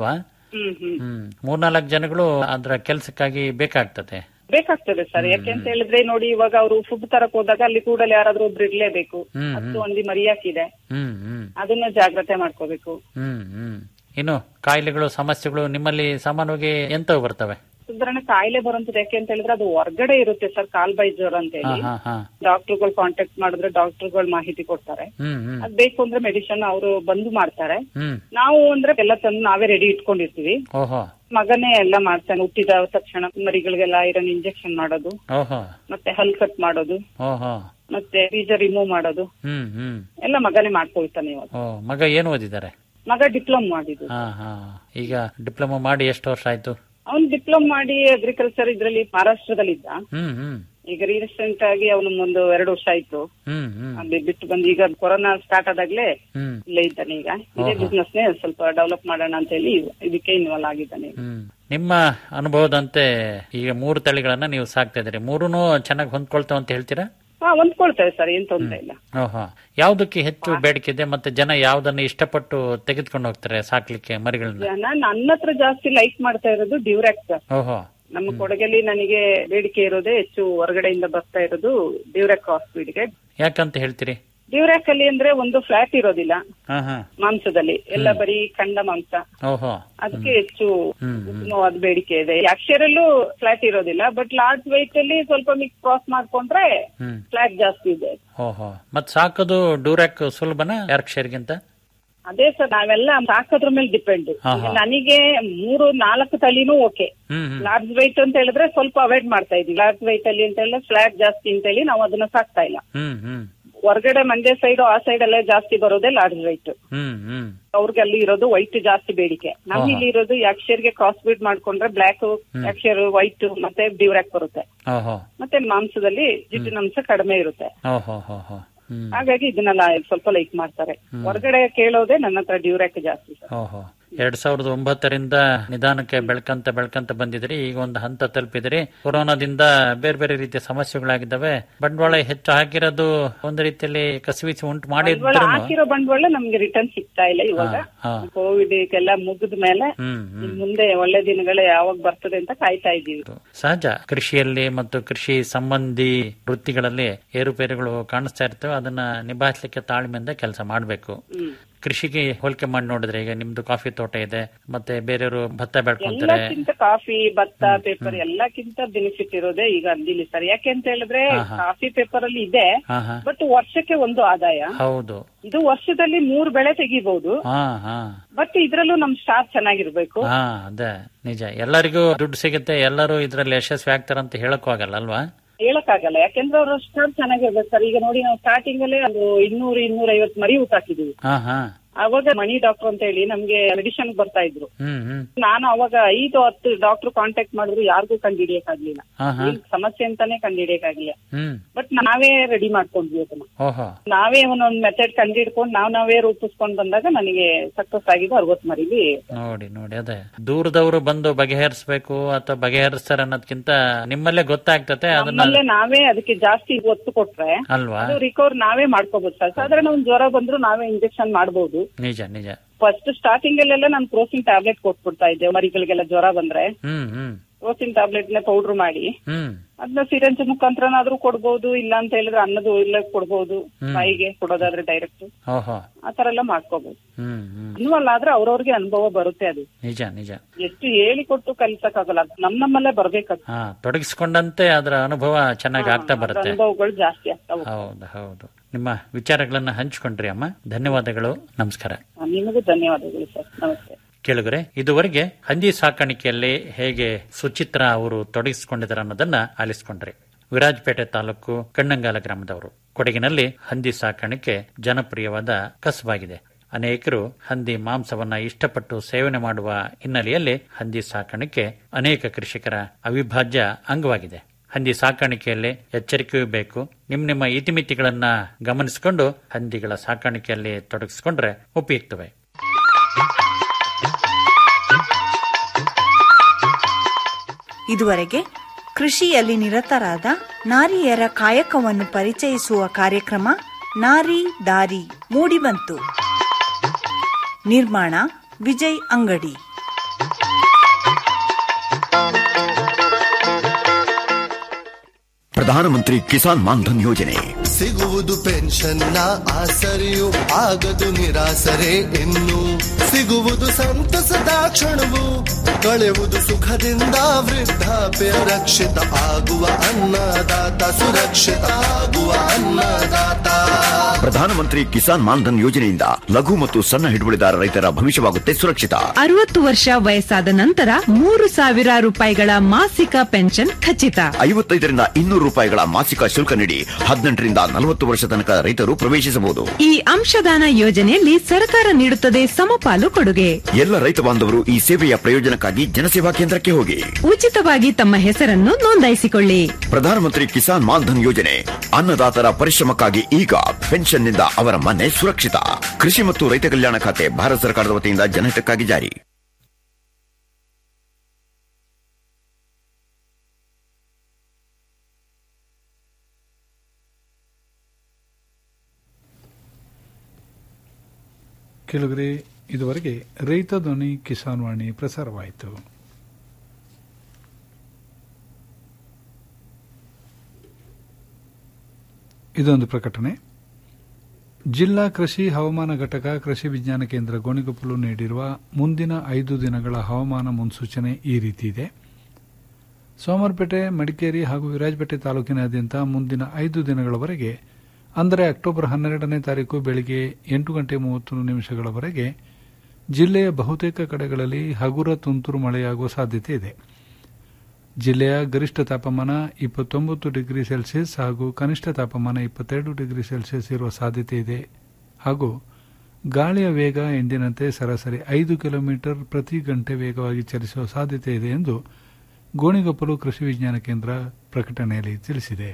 ಹ್ಮ್ ಹ್ಮ್ ಹ್ಮ್ ಮೂರ್ನಾಲ್ಕು ಜನಗಳು ಅದ್ರ ಕೆಲಸಕ್ಕಾಗಿ ಬೇಕಾಗ್ತದೆ ಬೇಕಾಗ್ತದೆ ಸರ್ ಯಾಕೆ ಅಂತ ಹೇಳಿದ್ರೆ ನೋಡಿ ಇವಾಗ ಅವರು ಫುಡ್ ತರಕ್ ಹೋದಾಗ ಅಲ್ಲಿ ಕೂಡಲೇ ಯಾರಾದ್ರೂ ಒಬ್ರು ಇರ್ಲೇಬೇಕು ಹ್ಮ್, ಹತ್ತು ಒಂದಿ ಮರಿಯಾಕಿದೆ ಹ್ಮ್ ಹ್ಮ್ ಅದನ್ನ ಜಾಗ್ರತೆ ಮಾಡ್ಕೋಬೇಕು ಹ್ಮ್ ಹ್ಮ್ ಇನ್ನು ಕಾಯಿಲೆಗಳು ಸಮಸ್ಯೆಗಳು ನಿಮ್ಮಲ್ಲಿ ಸಾಮಾನ್ಯವಾಗಿ ಎಂತವು ಬರ್ತವೆ ಸುಧಾರಣೆ ಕಾಯಿಲೆ ಬರುವಂತದ್ದು ಯಾಕೆ ಅಂತ ಹೇಳಿದ್ರೆ ಅದು ಹೊರ್ಗಡೆ ಇರುತ್ತೆ ಸರ್ ಕಾಲ್ ಬೈ ಜ್ವರ ಅಂತ ಹಾ ಹೇಳಿ ಹಾ ಹಾ ಡಾಕ್ಟರ್ಗಳು ಕಾಂಟ್ಯಾಕ್ಟ್ ಮಾಡಿದ್ರೆ ಡಾಕ್ಟರ್ಗಳು ಮಾಹಿತಿ ಕೊಡ್ತಾರೆ ಹ್ಮ್ ಹ್ಮ್ ಅದ್ ಬೇಕು ಅಂದ್ರೆ ಮೆಡಿಸಿನ್ ಅವರು ಬಂದು ಮಾಡ್ತಾರೆ ಹ್ಮ್ ನಾವು ಅಂದ್ರೆ ಎಲ್ಲ ತಂದು ನಾವೇ ರೆಡಿ ಇಟ್ಕೊಂಡಿರ್ತೀವಿ ಓಹೋ ಮಗನೇ ಎಲ್ಲ ಮಾಡ್ತಾನೆ ಹುಟ್ಟಿದ ತಕ್ಷಣ ಮರಿಗಳಿಗೆಲ್ಲ ಐರನ್ ಇಂಜೆಕ್ಷನ್ ಮಾಡೋದು ಓಹೋ ಮತ್ತೆ ಹಲ್ ಕಟ್ ಮಾಡೋದು ಓಹೋ ಮತ್ತೆ ಬೀಜ ರಿಮೂವ್ ಮಾಡೋದು ಹ್ಮ್ ಹ್ಮ್ ಎಲ್ಲ ಮಗನೇ ಮಾಡ್ಕೊಳ್ತಾನೆ ಇವಾಗ ಓ ಮಗ ಏನು ಓದಿದ್ದಾರೆ ಮಗ ಡಿಪ್ಲೊಮ್ ಮಾಡಿದ್ದು ಹಾ ಹಾ ಈಗ ಡಿಪ್ಲೊಮಾ ಮಾಡಿ ಎಷ್ಟು ವರ್ಷ ಆಯ್ತು ಅವ್ನು ಡಿಪ್ಲೊಮ್ ಮಾಡಿ ಅಗ್ರಿಕಲ್ಚರ್ ಇದ್ರಲ್ಲಿ ಮಹಾರಾಷ್ಟ್ರದಲ್ಲಿ ಇದ್ದ ಹ್ಮ್ ಹ್ಮ್ ಈಗ ರೀಸೆಂಟ್ ಆಗಿ ಅವನು ಒಂದು ಎರಡು ವರ್ಷ ಆಯ್ತು ಹ್ಮ್ ಹ್ಮ್ ಅಲ್ಲಿ ಬಿಟ್ಟು ಬಂದು ಈಗ ಕೊರೋನಾ ಸ್ಟಾರ್ಟ್ ಆದಾಗ್ಲೇ ಹ್ಮ್ ಇಲ್ಲೇ ಇದ್ದಾನೆ ಈಗ ಇದೇ ಬಿಸ್ನೆಸ್ ನೇ ಸ್ವಲ್ಪ ಡೆವಲಪ್ ಮಾಡೋಣ ಅಂತ ಹೇಳಿ ಇದಕ್ಕೆ ಇನ್ವಾಲ್ವ್ ಆಗಿದ್ದಾನೆ ಈಗ. ಹ್ಮ್ ನಿಮ್ಮ ಅನುಭವದಂತೆ ಈಗ ಮೂರು ತಳಿಗಳನ್ನ ನೀವು ಸಾಕ್ತಾ ಇದ್ದೀರಿ ಮೂರೂನು ಚೆನ್ನಾಗಿ ಹೊಂದ್ಕೊಳ್ತಾವ ಅಂತ ಹೇಳ್ತೀರಾ ಹಾ ಹೊಂದ್ಕೊಳ್ತೇವೆ ಸರ್ ಏನ್ ತೊಂದ್ರೆ ಇಲ್ಲ ಓಹೋ ಯಾವ್ದಕ್ಕೆ ಹೆಚ್ಚು ಬೇಡಿಕೆ ಇದೆ ಮತ್ತೆ ಜನ ಯಾವ್ದನ್ನ ಇಷ್ಟಪಟ್ಟು ತೆಗೆದುಕೊಂಡು ಹೋಗ್ತಾರೆ ಸಾಕ್ಲಿಕ್ಕೆ ಮರಿಗಳನ್ನ ಜನ ನನ್ನ ಹತ್ರ ಜಾಸ್ತಿ ಲೈಕ್ ಮಾಡ್ತಾ ಇರೋದು ಡ್ಯೂರಾಕ್ ಸರ್ ಓಹೋ ನಮ್ಮ ಕೊಡಗಲ್ಲಿ ನನಗೆ ಬೇಡಿಕೆ ಇರೋದೇ ಹೆಚ್ಚು ಹೊರಗಡೆಯಿಂದ ಬರ್ತಾ ಇರೋದು ಡ್ಯೂರಾಕ್ ಕ್ರಾಸ್ ಗೆ ಯಾಕಂತ ಹೇಳ್ತೀರಿ ಡ್ಯೂರಾಕ್ ಅಲ್ಲಿ ಅಂದ್ರೆ ಒಂದು ಫ್ಲಾಟ್ ಇರೋದಿಲ್ಲ ಹಾ ಹಾ ಮಾಂಸದಲ್ಲಿ ಎಲ್ಲ ಬರೀ ಖಂಡ ಮಾಂಸ ಓಹೋ ಅದಕ್ಕೆ ಹೆಚ್ಚು ಹ್ಮ್, ಉತ್ತಮವಾದ ಬೇಡಿಕೆ ಇದೆ ಅಕ್ಷರಲ್ಲೂ ಫ್ಲಾಟ್ ಇರೋದಿಲ್ಲ ಬಟ್ ಲಾರ್ಜ್ ವೆಯ್ಟ್ ಅಲ್ಲಿ ಸ್ವಲ್ಪ ಮಿಕ್ಸ್ ಕ್ರಾಸ್ ಮಾಡ್ಕೊಂಡ್ರೆ ಹ್ಮ್ ಫ್ಲಾಟ್ ಜಾಸ್ತಿ ಇದೆ ಓಹೋ ಮತ್ ಸಾಕೋದು ಡೂರಾಕ್ ಸುಲಭನ ಯಾರ್ಕ್ಷರ್ಗಿಂತ ಅದೇ ಸರ್ ನಾವೆಲ್ಲ ಸಾಕೋದ್ರ ಮೇಲೆ ಡಿಪೆಂಡ್ ಹಾ, ಹಾ. ನನಗೆ ಮೂರು ನಾಲ್ಕು ತಳಿನೂ ಓಕೆ ಹ್ಮ್ ಹ್ಮ್ ಲಾರ್ಜ್ ವೆಯ್ಟ್ ಅಂತ ಹೇಳಿದ್ರೆ ಸ್ವಲ್ಪ ಅವಾಯ್ಡ್ ಮಾಡ್ತಾ ಇದೀವಿ ಲಾರ್ಜ್ ವೆಯ್ಟ್ ಅಲ್ಲಿ ಅಂತ ಹೇಳಿದ್ರೆ ಫ್ಲಾಟ್ ಜಾಸ್ತಿ ಅಂತ ಹೇಳಿ ನಾವು ಅದನ್ನ ಸಾಕ್ತಾ ಇಲ್ಲ ಹ್ಮ್ ಹ್ಮ್ ಹೊರಗಡೆ ಮಂಡ್ಯ ಸೈಡ್ ಆ ಸೈಡ್ ಎಲ್ಲ ಜಾಸ್ತಿ ಬರೋದೇ ಲಾರ್ಜ್ ವೆಯ್ಟ್ ಹ್ಮ್ ಹ್ಮ್ ಅವ್ರಿಗೆ ಅಲ್ಲಿ ಇರೋದು ವೈಟ್ ಜಾಸ್ತಿ ಬೇಡಿಕೆ ನಮ್ ಆಹಾ. ಇಲ್ಲಿ ಇರೋದು ಯಾಕ್ಷರ್ಗೆ ಕ್ರಾಸ್ ಬೀಡ್ ಮಾಡ್ಕೊಂಡ್ರೆ ಬ್ಲಾಕ್ ಯಾಕ್ಷರ್ ವೈಟ್ ಮತ್ತೆ ಡ್ಯೂರಾಕ್ ಬರುತ್ತೆ ಓಹೋ ಮತ್ತೆ ಮಾಂಸದಲ್ಲಿ ಜಿಟ್ಟಿನಂಶ ಕಡಿಮೆ ಇರುತ್ತೆ ಓಹೋ ಹೋ ಹೋ ಹ್ಮ್ ಹಾಗಾಗಿ ಇದನ್ನೆಲ್ಲ ಸ್ವಲ್ಪ ಲೈಕ್ ಮಾಡ್ತಾರೆ ಹೊರಗಡೆ ಕೇಳೋದೇ ನನ್ನ ಹತ್ರ ಡ್ಯೂರಾಕ್ ಜಾಸ್ತಿ ಸರ್ ಓಹೋ ಎರಡ್ ಸಾವಿರದ ಒಂಬತ್ತರಿಂದ ನಿಧಾನಕ್ಕೆ ಬೆಳ್ಕಂತ ಬೆಳ್ಕಂತ ಬಂದಿದ್ರಿ ಈಗ ಒಂದು ಹಂತ ತಲುಪಿದ್ರಿ ಕೊರೋನಾದಿಂದ ಬೇರೆ ಬೇರೆ ರೀತಿಯ ಸಮಸ್ಯೆಗಳಾಗಿದ್ದಾವೆ ಬಂಡವಾಳ ಹೆಚ್ಚು ಹಾಕಿರೋದು ಒಂದು ರೀತಿಯಲ್ಲಿ ಕಸಿವಿಸಿ ಉಂಟು ಬಂಡವಾಳ ಮಾಡಿದ್ರು ಹಾಕಿರೋ ಬಂಡವಾಳ ನಮ್ಗೆ ರಿಟರ್ನ್ ಸಿಗ್ತಾ ಇಲ್ಲ ಇವಾಗ ಹಾ, ಹಾ. ಕೋವಿಡ್ ಎಲ್ಲ ಮುಗಿದ ಮೇಲೆ ಹ್ಮ್ ಹ್ಮ್ ಇನ್ ಮುಂದೆ ಒಳ್ಳೆ ದಿನಗಳು ಯಾವಾಗ ಬರ್ತದೆ ಅಂತ ಕಾಯ್ತಾ ಇದೀವಿ ಸಹಜ ಕೃಷಿಯಲ್ಲಿ ಮತ್ತು ಕೃಷಿ ಸಂಬಂಧಿ ವೃತ್ತಿಗಳಲ್ಲಿ ಏರುಪೇರುಗಳು ಕಾಣಿಸ್ತಾ ಇರ್ತವೆ ಅದನ್ನ ನಿಭಾಯಿಸ್ಲಿಕ್ಕೆ ತಾಳ್ಮೆಯಿಂದ ಕೆಲಸ ಮಾಡಬೇಕು ಹ್ಮ್ ಕೃಷಿಗೆ ಹೋಲಿಕೆ ಮಾಡಿ ನೋಡಿದ್ರೆ ಈಗ ನಿಮ್ದು ಕಾಫಿ ತೋಟ ಇದೆ ಮತ್ತೆ ಬೇರೆಯವರು ಭತ್ತ ಬೆಳ್ಕೊಂತಾರೆ ಎಲ್ಲಕ್ಕಿಂತ ಕಾಫಿ ಭತ್ತ ಪೇಪರ್ ಎಲ್ಲಕ್ಕಿಂತ ಬೆನಿಫಿಟ್ ಇರೋದೇ ಈಗ ಅಂದಿಲಿ ಸರ್ ಯಾಕೆ ಅಂತ ಹೇಳಿದ್ರೆ ಕಾಫಿ ಪೇಪರ್ ಅಲ್ಲಿ ಇದೆ ಹಾ ಹಾ ಬಟ್ ವರ್ಷಕ್ಕೆ ಒಂದು ಆದಾಯ ಹೌದು ಇದು ವರ್ಷದಲ್ಲಿ ಮೂರ್ ಬೆಳೆ ತೆಗಿಬಹುದು ಹಾ ಹಾ ಬಟ್ ಇದ್ರಲ್ಲೂ ನಮ್ ಸ್ಟಾರ್ ಚೆನ್ನಾಗಿರ್ಬೇಕು ಹಾ ಅದೇ ನಿಜ ಎಲ್ಲರಿಗೂ ದುಡ್ಡು ಸಿಗುತ್ತೆ ಎಲ್ಲರೂ ಇದ್ರಲ್ಲಿ ಯಶಸ್ವಿ ಆಗ್ತಾರಂತ ಹೇಳಕ್ಕೂ ಆಗಲ್ಲ ಅಲ್ವಾ ಹೇಳಕ್ಕಾಗಲ್ಲ ಯಾಕೆಂದ್ರೆ ಅವ್ರ ಸ್ಟಾರ್ ಚೆನ್ನಾಗಿರ್ಬೇಕು ಸರ್ ಈಗ ನೋಡಿ ನಾವು ಸ್ಟಾರ್ಟಿಂಗ್ ಅಲ್ಲೇ ಒಂದು ಇನ್ನೂರು ಇನ್ನೂರ ಐವತ್ತು ಮರಿ ಊಟ ಹಾಕಿದೀವಿ ಹಾ ಹಾ ಅವಾಗ ಮನಿ ಡಾಕ್ಟರ್ ಅಂತ ಹೇಳಿ ನಮ್ಗೆ ಮೆಡಿಷನ್ ಬರ್ತಾ ಇದ್ರು ಹ್ಮ್ ಹ್ಮ್ ನಾನು ಅವಾಗ ಐದು ಹತ್ತು ಡಾಕ್ಟರ್ ಕಾಂಟ್ಯಾಕ್ಟ್ ಮಾಡಿದ್ರು ಯಾರಿಗೂ ಕಂಡಿಡಿಯಕ್ಕಾಗ್ಲಿಲ್ಲ ಹಾ ಹಾ ಏನ್ ಸಮಸ್ಯೆ ಅಂತಾನೆ ಕಂಡಿಡಿಯಕ್ಕಾಗ್ಲಿಲ್ಲ ಹ್ಮ್ ಬಟ್ ನಾವೇ ರೆಡಿ ಮಾಡ್ಕೊಂಡ್ವಿ ಅದನ್ನ ಓಹೋ ನಾವೇ ಒಂದೊಂದ್ ಮೆಥಡ್ ಕಂಡಿಡ್ಕೊಂಡು ನಾವ್ ನಾವೇ ರೂಪಿಸ್ಕೊಂಡ್ ಬಂದಾಗ ನನಗೆ ಸಕ್ಸಸ್ ಆಗಿದ್ದು ಅರವತ್ ಮರಿಲಿ ನೋಡಿ ನೋಡಿ ಅದೇ ದೂರದವರು ಬಂದು ಬಗೆಹರಿಸಬೇಕು ಅಥವಾ ಬಗೆಹರಿಸ್ತಾರೆ ಅನ್ನೋದ್ಕಿಂತ ನಿಮ್ಮಲ್ಲೇ ಗೊತ್ತಾಗ್ತತೆ ಅದನ್ನ ನಮ್ಮಲ್ಲೇ ನಾವೇ ಅದಕ್ಕೆ ಜಾಸ್ತಿ ಒತ್ತು ಕೊಟ್ರೆ ಅಲ್ವಾ ಅದು ರಿಕವರ್ ನಾವೇ ಮಾಡ್ಕೋಬಹುದು ಸರ್ ಸಾಧಾರಣ ಒಂದ್ ಜ್ವರ ಬಂದ್ರು ನಾವೇ ಇಂಜೆಕ್ಷನ್ ಮಾಡಬಹುದು ನಿಜ ನಿಜ ಫಸ್ಟ್ ಸ್ಟಾರ್ಟಿಂಗ್ ಅಲ್ಲೆಲ್ಲ ನಾನು ಕ್ರೋಸಿನ್ ಟ್ಯಾಬ್ಲೆಟ್ ಕೊಟ್ಬಿಡ್ತಾ ಇದ್ದೆ ಮರಿಗಳಿಗೆಲ್ಲ ಜ್ವರ ಬಂದ್ರೆ ಹ್ಮ್ ಹ್ಮ್ ಕ್ರೋಸಿನ್ ಟ್ಯಾಬ್ಲೆಟ್ ನ ಪೌಡರ್ ಮಾಡಿ ಹ್ಮ್ ಅದನ್ನ ಸಿರಂಜ್ ಮುಖಾಂತರನಾದ್ರೂ ಕೊಡ್ಬೋದು ಇಲ್ಲ ಅಂತ ಹೇಳಿದ್ರೆ ಅನ್ನದ ಇಲ್ಲ ಕೊಡ್ಬೋದು ಬಾಯಿಗೆ ಕೊಡೋದಾದ್ರೆ ಡೈರೆಕ್ಟ್ ಓಹೋ ಆ ತರ ಎಲ್ಲ ಮಾಡ್ಕೋಬಹುದು ಹ್ಮ್ ಹ್ಮ್ ಇನ್ವಾಲ್ ಆದ್ರೆ ಅವ್ರವ್ರಿಗೆ ಅನುಭವ ಬರುತ್ತೆ ಅದು ನಿಜ ನಿಜ ಎಷ್ಟು ಹೇಳಿ ಕೊಟ್ಟು ಕಲಿಸಕ್ಕಾಗಲ್ಲ ಅದು ನಮ್ ನಮ್ಮಲ್ಲೇ ಬರ್ಬೇಕದು ಹಾ ತೊಡಗಿಸ್ಕೊಂಡಂತೆ ಅದರ ಅನುಭವ ಚೆನ್ನಾಗಿ ಆಗ್ತಾ ಅದ್ರ ಬರುತ್ತೆ ಅನುಭವಗಳು ಜಾಸ್ತಿ ಆಗ್ತಾವ ಹೌದು ಹೌದು ನಿಮ್ಮ ವಿಚಾರಗಳನ್ನ ಹಂಚ್ಕೊಂಡ್ರಿ ಅಮ್ಮ ಧನ್ಯವಾದಗಳು ನಮಸ್ಕಾರ ನಿಮಗೂ ಧನ್ಯವಾದಗಳು ಸರ್ ನಮಸ್ತೆ ಕೇಳುಗರೆ ಇದುವರೆಗೆ ಹಂದಿ ಸಾಕಾಣಿಕೆಯಲ್ಲಿ ಹೇಗೆ ಸುಚಿತ್ರ ಅವರು ತೊಡಗಿಸಿಕೊಂಡಿದ್ದಾರೆ ಅನ್ನೋದನ್ನ ಆಲಿಸಿಕೊಂಡ್ರಿ ವಿರಾಜಪೇಟೆ ತಾಲೂಕು ಕಣ್ಣಂಗಾಲ ಗ್ರಾಮದವರು ಕೊಡಗಿನಲ್ಲಿ ಹಂದಿ ಸಾಕಾಣಿಕೆ ಜನಪ್ರಿಯವಾದ ಕಸಬಾಗಿದೆ ಅನೇಕರು ಹಂದಿ ಮಾಂಸವನ್ನ ಇಷ್ಟಪಟ್ಟು ಸೇವನೆ ಮಾಡುವ ಹಿನ್ನೆಲೆಯಲ್ಲಿ ಹಂದಿ ಸಾಕಾಣಿಕೆ ಅನೇಕ ಕೃಷಿಕರ ಅವಿಭಾಜ್ಯ ಅಂಗವಾಗಿದೆ ಹಂದಿ ಸಾಕಾಣಿಕೆಯಲ್ಲಿ ಎಚ್ಚರಿಕೆಯೂ ಬೇಕು ನಿಮ್ಮ ನಿಮ್ಮ ಇತಿಮಿತಿಗಳನ್ನ ಗಮನಿಸಿಕೊಂಡು ಹಂದಿಗಳ ಸಾಕಾಣಿಕೆಯಲ್ಲಿ ತೊಡಗಿಸಿಕೊಂಡ್ರೆ ಉಪಯುಕ್ತವೇ ಇದುವರೆಗೆ ಕೃಷಿಯಲ್ಲಿ ನಿರತರಾದ ನಾರಿಯರ ಕಾಯಕವನ್ನು ಪರಿಚಯಿಸುವ ಕಾರ್ಯಕ್ರಮ ನಾರಿ ದಾರಿ ಮೂಡಿಬಂತು ನಿರ್ಮಾಣ ವಿಜಯ್ ಅಂಗಡಿ ಪ್ರಧಾನಮಂತ್ರಿ ಕಿಸಾನ್ ಮಾನ್ಧನ್ ಯೋಜನೆ ಸಿಗುವುದು ಪೆನ್ಷನ್ನ ಆಸರೆಯು ಆಗದು ನಿರಾಸರೆ ಇನ್ನು ಸಿಗುವುದು ಸಂತಸದ ಕ್ಷಣವು ಕಳೆಯುವುದು ಸುಖದಿಂದ ವೃದ್ಧಾಪ್ಯ ರಕ್ಷಿತ ಆಗುವ ಅನ್ನದಾತ ಸುರಕ್ಷಿತ ಆಗುವ ಅನ್ನದಾತ ಪ್ರಧಾನಮಂತ್ರಿ ಕಿಸಾನ್ ಮಾನ್ಧನ್ ಯೋಜನೆಯಿಂದ ಲಘು ಮತ್ತು ಸಣ್ಣ ಹಿಡುವಳಿದಾರ ರೈತರ ಭವಿಷ್ಯವಾಗುತ್ತೆ ಸುರಕ್ಷಿತ ಅರವತ್ತು ವರ್ಷ ವಯಸ್ಸಾದ ನಂತರ ಮೂರು ಸಾವಿರ ರೂಪಾಯಿಗಳ ಮಾಸಿಕ ಪೆನ್ಷನ್ ಖಚಿತ ಐವತ್ತೈದರಿಂದ ಇನ್ನೂರು ರೂಪಾಯಿಗಳ ಮಾಸಿಕ ಶುಲ್ಕ ನೀಡಿ ಹದಿನೆಂಟರಿಂದ ನಲವತ್ತು ವರ್ಷ ತನಕ ರೈತರು ಪ್ರವೇಶಿಸಬಹುದು ಈ ಅಂಶದಾನ ಯೋಜನೆಯಲ್ಲಿ ಸರ್ಕಾರ ನೀಡುತ್ತದೆ ಸಮಪಾಲು ಕೊಡುಗೆ ಎಲ್ಲ ರೈತ ಬಾಂಧವರು ಈ ಸೇವೆಯ ಪ್ರಯೋಜನಕ್ಕಾಗಿ ಜನಸೇವಾ ಕೇಂದ್ರಕ್ಕೆ ಹೋಗಿ ಉಚಿತವಾಗಿ ತಮ್ಮ ಹೆಸರನ್ನು ನೋಂದಾಯಿಸಿಕೊಳ್ಳಿ ಪ್ರಧಾನಮಂತ್ರಿ ಕಿಸಾನ್ ಮಾನ್ಧನ್ ಯೋಜನೆ ಅನ್ನದಾತರ ಪರಿಶ್ರಮಕ್ಕಾಗಿ ಈಗ ಪೆನ್ಷನ್ನಿಂದ ಅವರ ಮನೆ ಸುರಕ್ಷಿತ ಕೃಷಿ ಮತ್ತು ರೈತ ಕಲ್ಯಾಣ ಖಾತೆ ಭಾರತ ಸರ್ಕಾರದ ವತಿಯಿಂದ ಜನಹಿತಕ್ಕಾಗಿ ಜಾರಿ ಕೆಲವರೇ ಇದುವರೆಗೆ ರೈತ ಧ್ವನಿ ಕಿಸಾನ್ ವಾಣಿ ಪ್ರಸಾರವಾಯಿತು ಇದೊಂದು ಪ್ರಕಟಣೆ ಜಿಲ್ಲಾ ಕೃಷಿ ಹವಾಮಾನ ಘಟಕ ಕೃಷಿ ವಿಜ್ಞಾನ ಕೇಂದ್ರ ಗೋಣಿಗೊಪ್ಪಲು ನೀಡಿರುವ ಮುಂದಿನ ಐದು ದಿನಗಳ ಹವಾಮಾನ ಮುನ್ಸೂಚನೆ ಈ ರೀತಿ ಇದೆ ಸೋಮವಾರಪೇಟೆ ಮಡಿಕೇರಿ ಹಾಗೂ ವಿರಾಜಪೇಟೆ ತಾಲೂಕಿನಾದ್ಯಂತ ಮುಂದಿನ ಐದು ದಿನಗಳವರೆಗೆ ಅಂದರೆ ಅಕ್ಟೋಬರ್ ಹನ್ನೆರಡನೇ ತಾರೀಕು ಬೆಳಗ್ಗೆ ಎಂಟು ಗಂಟೆ ಮೂವತ್ತು ನಿಮಿಷಗಳವರೆಗೆ ಜಿಲ್ಲೆಯ ಬಹುತೇಕ ಕಡೆಗಳಲ್ಲಿ ಹಗುರ ತುಂತುರು ಮಳೆಯಾಗುವ ಸಾಧ್ಯತೆ ಇದೆ ಜಿಲ್ಲೆಯ ಗರಿಷ್ಠ ತಾಪಮಾನ ಇಪ್ಪತ್ತೊಂಬತ್ತು ಡಿಗ್ರಿ ಸೆಲ್ಸಿಯಸ್ ಹಾಗೂ ಕನಿಷ್ಠ ತಾಪಮಾನ ಇಪ್ಪತ್ತೆರಡು ಡಿಗ್ರಿ ಸೆಲ್ಸಿಯಸ್ ಇರುವ ಸಾಧ್ಯತೆ ಇದೆ ಹಾಗೂ ಗಾಳಿಯ ವೇಗ ಎಂದಿನಂತೆ ಸರಾಸರಿ ಐದು ಕಿಲೋಮೀಟರ್ ಪ್ರತಿ ಗಂಟೆ ವೇಗವಾಗಿ ಚಲಿಸುವ ಸಾಧ್ಯತೆ ಇದೆ ಎಂದು ಗೋಣಿಗೊಪ್ಪಲು ಕೃಷಿ ವಿಜ್ಞಾನ ಕೇಂದ್ರ ಪ್ರಕಟಣೆಯಲ್ಲಿ ತಿಳಿಸಿದೆ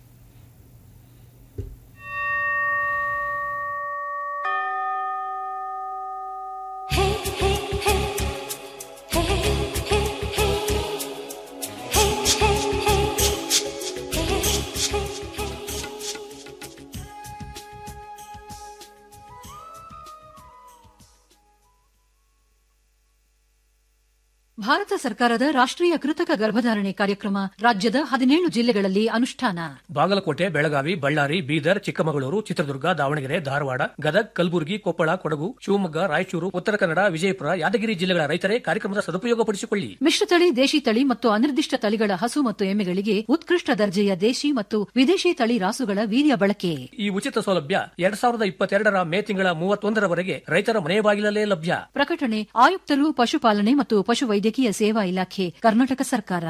ಭಾರತ ಸರ್ಕಾರದ ರಾಷ್ಟ್ರೀಯ ಕೃತಕ ಗರ್ಭಧಾರಣೆ ಕಾರ್ಯಕ್ರಮ ರಾಜ್ಯದ ಹದಿನೇಳು ಜಿಲ್ಲೆಗಳಲ್ಲಿ ಅನುಷ್ಠಾನ ಬಾಗಲಕೋಟೆ ಬೆಳಗಾವಿ ಬಳ್ಳಾರಿ ಬೀದರ್ ಚಿಕ್ಕಮಗಳೂರು ಚಿತ್ರದುರ್ಗ ದಾವಣಗೆರೆ ಧಾರವಾಡ ಗದಗ್ ಕಲಬುರಗಿ ಕೊಪ್ಪಳ ಕೊಡಗು ಶಿವಮೊಗ್ಗ ರಾಯಚೂರು ಉತ್ತರ ಕನ್ನಡ ವಿಜಯಪುರ ಯಾದಗಿರಿ ಜಿಲ್ಲೆಗಳ ರೈತರೇ ಕಾರ್ಯಕ್ರಮದ ಸದುಪಯೋಗಪಡಿಸಿಕೊಳ್ಳಿ ಮಿಶ್ರತಳಿ ದೇಶಿ ತಳಿ ಮತ್ತು ಅನಿರ್ದಿಷ್ಟ ತಳಿಗಳ ಹಸು ಮತ್ತು ಎಮ್ಮೆಗಳಿಗೆ ಉತ್ಕೃಷ್ಟ ದರ್ಜೆಯ ದೇಶಿ ಮತ್ತು ವಿದೇಶಿ ತಳಿ ರಾಸುಗಳ ವೀರ್ಯ ಬಳಕೆ ಈ ಉಚಿತ ಸೌಲಭ್ಯ ಎರಡ್ ಸಾವಿರದ ಇಪ್ಪತ್ತೆರಡರ ಮೇ ತಿಂಗಳ ಮೂವತ್ತೊಂದರವರೆಗೆ ರೈತರ ಮನೆ ಬಾಗಿಲಲ್ಲೇ ಲಭ್ಯ ಪ್ರಕಟಣೆ ಆಯುಕ್ತರು ಪಶುಪಾಲನೆ ಮತ್ತು ಪಶುವೈದ್ಯಕೀಯ ಸೇವಾ ಇಲಾಖೆ ಕರ್ನಾಟಕ ಸರ್ಕಾರ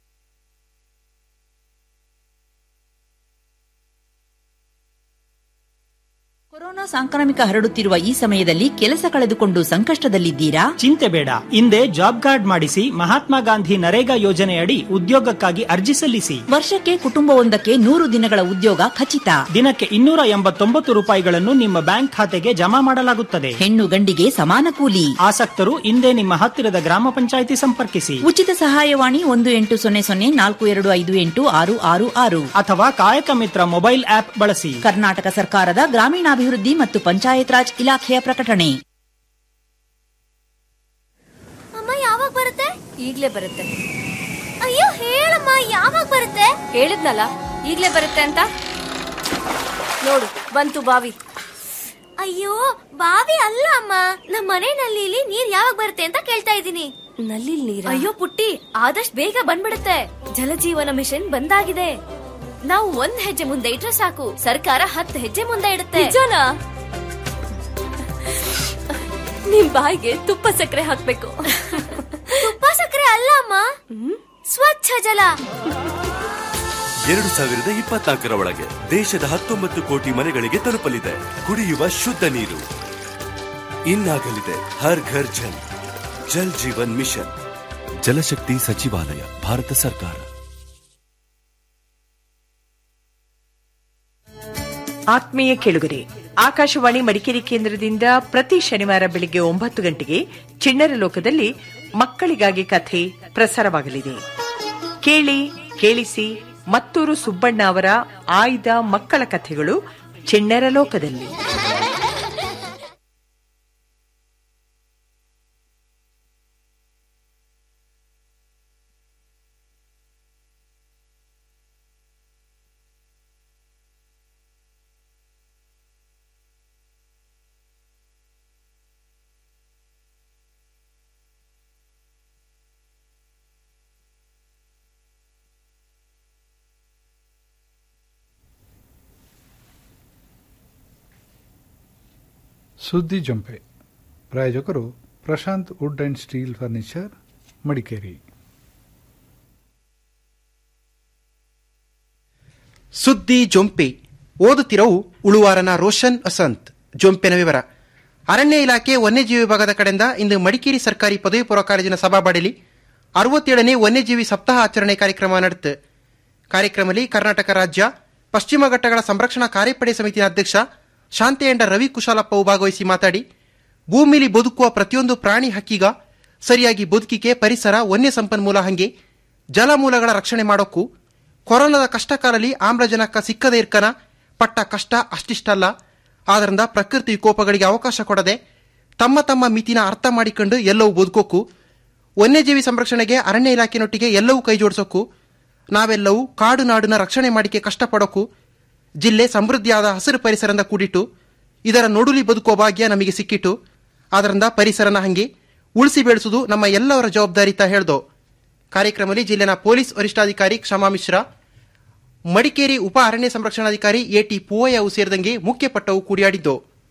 ಕೊರೋನಾ ಸಾಂಕ್ರಾಮಿಕ ಹರಡುತ್ತಿರುವ ಈ ಸಮಯದಲ್ಲಿ ಕೆಲಸ ಕಳೆದುಕೊಂಡು ಸಂಕಷ್ಟದಲ್ಲಿದ್ದೀರಾ ಚಿಂತೆ ಬೇಡ ಹಿಂದೆ ಜಾಬ್ ಕಾರ್ಡ್ ಮಾಡಿಸಿ ಮಹಾತ್ಮ ಗಾಂಧಿ ನರೇಗಾ ಯೋಜನೆಯಡಿ ಉದ್ಯೋಗಕ್ಕಾಗಿ ಅರ್ಜಿ ಸಲ್ಲಿಸಿ ವರ್ಷಕ್ಕೆ ಕುಟುಂಬವೊಂದಕ್ಕೆ ನೂರು ದಿನಗಳ ಉದ್ಯೋಗ ಖಚಿತ ದಿನಕ್ಕೆ ಇನ್ನೂರ ಎಂಬತ್ತೊಂಬತ್ತು ರೂಪಾಯಿಗಳನ್ನು ನಿಮ್ಮ ಬ್ಯಾಂಕ್ ಖಾತೆಗೆ ಜಮಾ ಮಾಡಲಾಗುತ್ತದೆ ಹೆಣ್ಣು ಗಂಡಿಗೆ ಸಮಾನ ಕೂಲಿ ಆಸಕ್ತರು ಹಿಂದೆ ನಿಮ್ಮ ಹತ್ತಿರದ ಗ್ರಾಮ ಪಂಚಾಯಿತಿ ಸಂಪರ್ಕಿಸಿ ಉಚಿತ ಸಹಾಯವಾಣಿ ಒಂದು ಎಂಟು ಸೊನ್ನೆ ಸೊನ್ನೆ ನಾಲ್ಕು ಎರಡು ಐದು ಎಂಟು ಆರು ಆರು ಆರು ಅಥವಾ ಕಾಯಕ ಮಿತ್ರ ಮೊಬೈಲ್ ಆಪ್ ಬಳಸಿ ಕರ್ನಾಟಕ ಸರ್ಕಾರದ ಗ್ರಾಮೀಣಾಭಿವೃದ್ಧಿ ಮತ್ತು ಪಂಚಾಯತ್ ರಾಜ್ ಇಲಾಖೆಯ ಪ್ರಕಟಣೆ ಅಮ್ಮ ಯಾವಾಗ ಬರುತ್ತೆ ಈಗ್ಲೇ ಬರುತ್ತೆ ಅಯ್ಯೋ ಹೇಳಮ್ಮ ಯಾವಾಗ ಬರುತ್ತೆ ಹೇಳಿದ್ನಲ್ಲ ಈಗ್ಲೇ ಬರುತ್ತೆ ಅಂತ ನೋಡು ಬಂತು ಬಾವಿ ಅಯ್ಯೋ ಬಾವಿ ಅಲ್ಲ ಅಮ್ಮ ನಮ್ಮ ಮನೆ ನಲ್ಲಿಲಿ ನೀರ್ ಯಾವಾಗ ಬರುತ್ತೆ ಅಂತ ಕೇಳ್ತಾ ಇದ್ದೀನಿ ನಲ್ಲಿ ನೀರ್ ಅಯ್ಯೋ ಪುಟ್ಟಿ ಆದಷ್ಟು ಬೇಗ ಬಂದ್ಬಿಡುತ್ತೆ ಜಲಜೀವನ ಮಿಷನ್ ಬಂದಾಗಿದೆ ನಾವು ಒಂದ್ ಹೆಜ್ಜೆ ಮುಂದೆ ಇಟ್ರೆ ಸಾಕು ಸರ್ಕಾರ ಹತ್ತು ಹೆಜ್ಜೆ ಮುಂದೆ ಇಡುತ್ತೆ ನಿಜನಾ ನಿಮ್ ಬಾಯಿಗೆ ತುಪ್ಪ ಸಕ್ಕರೆ ಹಾಕ್ಬೇಕು ತುಪ್ಪ ಸಕ್ಕರೆ ಅಲ್ಲ ಅಮ್ಮ ಸ್ವಚ್ಛ ಜಲ ಎರಡು ಸಾವಿರದ ಇಪ್ಪತ್ನಾಲ್ಕರ ಒಳಗೆ ದೇಶದ ಹತ್ತೊಂಬತ್ತು ಕೋಟಿ ಮನೆಗಳಿಗೆ ತಲುಪಲಿದೆ ಕುಡಿಯುವ ಶುದ್ಧ ನೀರು ಇನ್ನಾಗಲಿದೆ ಹರ್ ಘರ್ ಜಲ್ ಜಲ್ ಜೀವನ್ ಮಿಷನ್ ಜಲಶಕ್ತಿ ಸಚಿವಾಲಯ ಭಾರತ ಸರ್ಕಾರ ಆತ್ಮೀಯ ಕೆಳುಗರೆ ಆಕಾಶವಾಣಿ ಮಡಿಕೇರಿ ಕೇಂದ್ರದಿಂದ ಪ್ರತಿ ಶನಿವಾರ ಬೆಳಿಗ್ಗೆ ಒಂಬತ್ತು ಗಂಟೆಗೆ ಚಿಣ್ಣರ ಲೋಕದಲ್ಲಿ ಮಕ್ಕಳಿಗಾಗಿ ಕಥೆ ಪ್ರಸಾರವಾಗಲಿದೆ ಕೇಳಿ ಕೇಳಿಸಿ ಮತ್ತೂರು ಸುಬ್ಬಣ್ಣ ಅವರ ಆಯ್ದ ಮಕ್ಕಳ ಕಥೆಗಳು ಚಿಣ್ಣರ ಲೋಕದಲ್ಲಿ ಸುದ್ದಿ ಜಂಪೆ ಪ್ರಾಯೋಜಕರು Prashanth wood and steel furniture Madikeri ಸುದ್ದಿ ಜೊಂಪೆ ಓದುತ್ತಿರವು ಉಳುವಾರನ ರೋಷನ್ ಅಸಂತ್ ಜೊಂಪೆನ ವಿವರ ಅರಣ್ಯ ಇಲಾಖೆ ವನ್ಯಜೀವಿ ವಿಭಾಗದ ಕಡೆಯಿಂದ ಇಂದು ಮಡಿಕೇರಿ ಸರ್ಕಾರಿ ಪದವಿ ಪೂರ್ವ ಕಾಲೇಜಿನ ಸಭಾಬಾಡಿಲಿ ಅರವತ್ತೇಳನೇ ವನ್ಯಜೀವಿ ಸಪ್ತಾಹ ಆಚರಣೆ ಕಾರ್ಯಕ್ರಮ ನಡೆಯಿತು ಕಾರ್ಯಕ್ರಮದಲ್ಲಿ ಕರ್ನಾಟಕ ರಾಜ್ಯ ಪಶ್ಚಿಮ ಘಟ್ಟಗಳ ಸಂರಕ್ಷಣಾ ಕಾರ್ಯಪಡೆ ಸಮಿತಿಯ ಅಧ್ಯಕ್ಷ ಶಾಂತೆಯಂಡ ರವಿ ಕುಶಾಲಪ್ಪವು ಭಾಗವಹಿಸಿ ಮಾತಾಡಿ ಭೂಮಿಲಿ ಬದುಕುವ ಪ್ರತಿಯೊಂದು ಪ್ರಾಣಿ ಹಕ್ಕಿಗ ಸರಿಯಾಗಿ ಬದುಕಿಗೆ ಪರಿಸರ ವನ್ಯ ಸಂಪನ್ಮೂಲ ಹಂಗೆ ಜಲಮೂಲಗಳ ರಕ್ಷಣೆ ಮಾಡೋಕ್ಕೂ ಕೊರೋನಾದ ಕಷ್ಟಕಾಲದಲ್ಲಿ ಆಮ್ಲಜನಕ ಸಿಕ್ಕದೇ ಇರ್ಕನ ಪಟ್ಟ ಕಷ್ಟ ಅಷ್ಟಿಷ್ಟಲ್ಲ ಆದ್ದರಿಂದ ಪ್ರಕೃತಿ ವಿಕೋಪಗಳಿಗೆ ಅವಕಾಶ ಕೊಡದೆ ತಮ್ಮ ತಮ್ಮ ಮಿತಿನ ಅರ್ಥ ಮಾಡಿಕೊಂಡು ಎಲ್ಲವೂ ಬದುಕೋಕು ವನ್ಯಜೀವಿ ಸಂರಕ್ಷಣೆಗೆ ಅರಣ್ಯ ಇಲಾಖೆನೊಟ್ಟಿಗೆ ಎಲ್ಲವೂ ಕೈ ಜೋಡಿಸೋಕು ನಾವೆಲ್ಲವೂ ಕಾಡು ನಾಡಿನ ರಕ್ಷಣೆ ಮಾಡಿಕೆ ಕಷ್ಟಪಡೋಕು ಜಿಲ್ಲೆ ಸಮೃದ್ಧಿಯಾದ ಹಸಿರು ಪರಿಸರದಿಂದ ಕೂಡಿಟ್ಟು ಇದರ ನೋಡುಲಿ ಬದುಕುವ ಭಾಗ್ಯ ನಮಗೆ ಸಿಕ್ಕಿಟ್ಟು ಆದ್ದರಿಂದ ಪರಿಸರನ ಹಂಗೆ ಉಳಿಸಿ ಬೆಳೆಸುವುದು ನಮ್ಮ ಎಲ್ಲವರ ಜವಾಬ್ದಾರಿ ಅಂತ ಹೇಳ್ದೋ ಕಾರ್ಯಕ್ರಮದಲ್ಲಿ ಜಿಲ್ಲೆನ ಪೊಲೀಸ್ ವರಿಷ್ಠಾಧಿಕಾರಿ ಕ್ಷಮಾ ಮಿಶ್ರಾ ಮಡಿಕೇರಿ ಉಪ ಅರಣ್ಯ ಸಂರಕ್ಷಣಾಧಿಕಾರಿ ಎಟಿ ಪೂವಯ್ಯವು ಸೇರಿದಂಗೆ ಮುಖ್ಯ ಪಟ್ಟವು ಕೂಡಿಯಾಡಿದ್ದು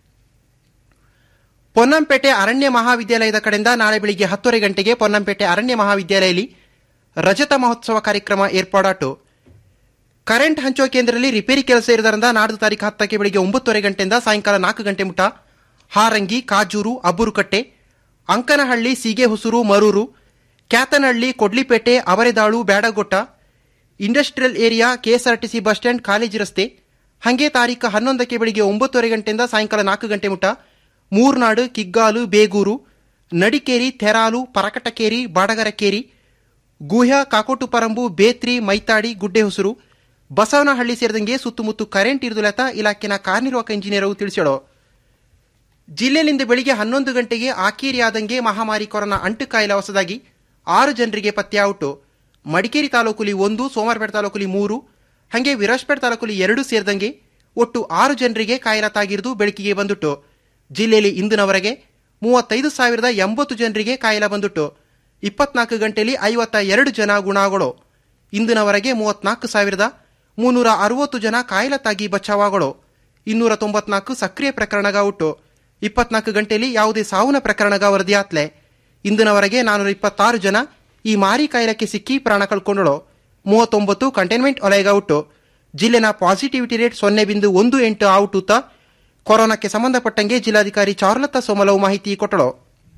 ಪೊನ್ನಂಪೇಟೆ ಅರಣ್ಯ ಮಹಾವಿದ್ಯಾಲಯದ ಕಡೆಯಿಂದ ನಾಳೆ ಬೆಳಿಗ್ಗೆ ಹತ್ತುವರೆ ಗಂಟೆಗೆ ಪೊನ್ನಂಪೇಟೆ ಅರಣ್ಯ ಮಹಾವಿದ್ಯಾಲಯದಲ್ಲಿ ರಜತ ಮಹೋತ್ಸವ ಕಾರ್ಯಕ್ರಮ ಏರ್ಪಾಡಾಟು ಕರೆಂಟ್ ಹಂಚುವ ಕೇಂದ್ರದಲ್ಲಿ ರಿಪೇರಿ ಕೆಲಸ ಇರುವುದರಿಂದ ನಾಡ್ದು ತಾರೀಕು ಹತ್ತಕ್ಕೆ ಬೆಳಿಗ್ಗೆ ಒಂಬತ್ತುವರೆ ಗಂಟೆಯಿಂದ ಸಾಯಂಕಾಲ ನಾಲ್ಕು ಗಂಟೆ ಮುಟ Harangi Kajur Abburukatte Ankanahalli Seege Hosur Marur Kyatanahalli Kodlipet Avaredalu Byadagotta industrial area KSRTC bus stand college ರಸ್ತೆ ಹಂಗೆ ತಾರೀಕು ಹನ್ನೊಂದಕ್ಕೆ ಬೆಳಿಗ್ಗೆ ಒಂಬತ್ತುವರೆ ಗಂಟೆಯಿಂದ ಸಾಯಂಕಾಲ ನಾಲ್ಕು ಗಂಟೆ ಮುಟ ಮೂರ್ನಾಡು ಕಿಗ್ಗಾಲು ಬೇಗೂರು ನಡಿಕೇರಿ ತೆರಾಲು ಪರಕಟಕೇರಿ ಬಾಡಗರಕೇರಿ ಗುಹ್ಯ ಕಾಕೋಟುಪರಂಬು ಬೇತ್ರಿ ಮೈತಾಡಿ ಗುಡ್ಡೆ ಹೊಸರು ಬಸವನಹಳ್ಳಿ ಸೇರಿದಂಗೆ ಸುತ್ತಮುತ್ತ ಕರೆಂಟ್ ಇರುದುಲತ ಇಲಾಖೆನ ಕಾರ್ಯನಿರ್ವಾಹಕ ಇಂಜಿನಿಯರ್ ತಿಳಿಸ್ಯಾಳು ಜಿಲ್ಲೆಯಲ್ಲಿಂದು ಬೆಳಿಗ್ಗೆ ಹನ್ನೊಂದು ಗಂಟೆಗೆ ಆಕೇರಿಯಾದಂಗೆ ಮಹಾಮಾರಿ ಕೊರೋನಾ ಅಂಟು ಕಾಯಿಲೆ ಹೊಸದಾಗಿ ಆರು ಜನರಿಗೆ ಪತ್ತೆಯಾವುಟು ಮಡಿಕೇರಿ ತಾಲೂಕುಲಿ ಒಂದು ಸೋಮವಾರಪೇಟೆ ತಾಲೂಕುಲಿ ಮೂರು ಹಾಗೆ ವಿರಾಜ್ಪೇಟೆ ತಾಲೂಕುಲಿ ಎರಡು ಸೇರಿದಂಗೆ ಒಟ್ಟು ಆರು ಜನರಿಗೆ ಕಾಯಿಲೆ ತಾಗಿರುವುದು ಬೆಳಕಿಗೆ ಬಂದುಟ್ಟು ಜಿಲ್ಲೆಯಲ್ಲಿ ಇಂದಿನವರೆಗೆ ಮೂವತ್ತೈದು ಸಾವಿರದ ಎಂಬತ್ತು ಜನರಿಗೆ ಕಾಯಿಲೆ ಬಂದುಟ್ಟು ಇಪ್ಪತ್ನಾಲ್ಕು ಗಂಟೆಯಲ್ಲಿ ಐವತ್ತ ಎರಡು ಜನ ಗುಣಗಳು ಇಂದಿನವರೆಗೆ ಮೂವತ್ನಾಲ್ಕು ಸಾವಿರದ ಮುನ್ನೂರ ಅರವತ್ತು ಜನ ಕಾಯಿಲೆ ತಾಗಿ ಬಚಾವಾಗಳು ಇನ್ನೂರ ತೊಂಬತ್ನಾಲ್ಕು ಸಕ್ರಿಯ ಪ್ರಕರಣಗ ಉಟ್ಟು ಇಪ್ಪತ್ನಾಲ್ಕು ಗಂಟೆಯಲ್ಲಿ ಯಾವುದೇ ಸಾವಿನ ಪ್ರಕರಣಗ ವರದಿಯಾತ್ಲೆ ಇಂದಿನವರೆಗೆ ನಾನೂರ ಇಪ್ಪತ್ತಾರು ಜನ ಈ ಮಾರಿ ಕಾಯಿಲೆಗೆ ಸಿಕ್ಕಿ ಪ್ರಾಣ ಕಳ್ಕೊಂಡಳು ಮೂವತ್ತೊಂಬತ್ತು ಕಂಟೈನ್ಮೆಂಟ್ ವಲಯಗ ಉಟ್ಟು ಜಿಲ್ಲೆನ ಪಾಸಿಟಿವಿಟಿ ರೇಟ್ ಸೊನ್ನೆ ಬಿಂದು ಒಂದು ಎಂಟು ಔಟುತ್ತ ಕೊರೋನಾಕ್ಕೆ ಸಂಬಂಧಪಟ್ಟಂಗೆ ಜಿಲ್ಲಾಧಿಕಾರಿ ಚಾರುಲತಾ ಸೋಮಲವು ಮಾಹಿತಿ ಕೊಟ್ಟಳು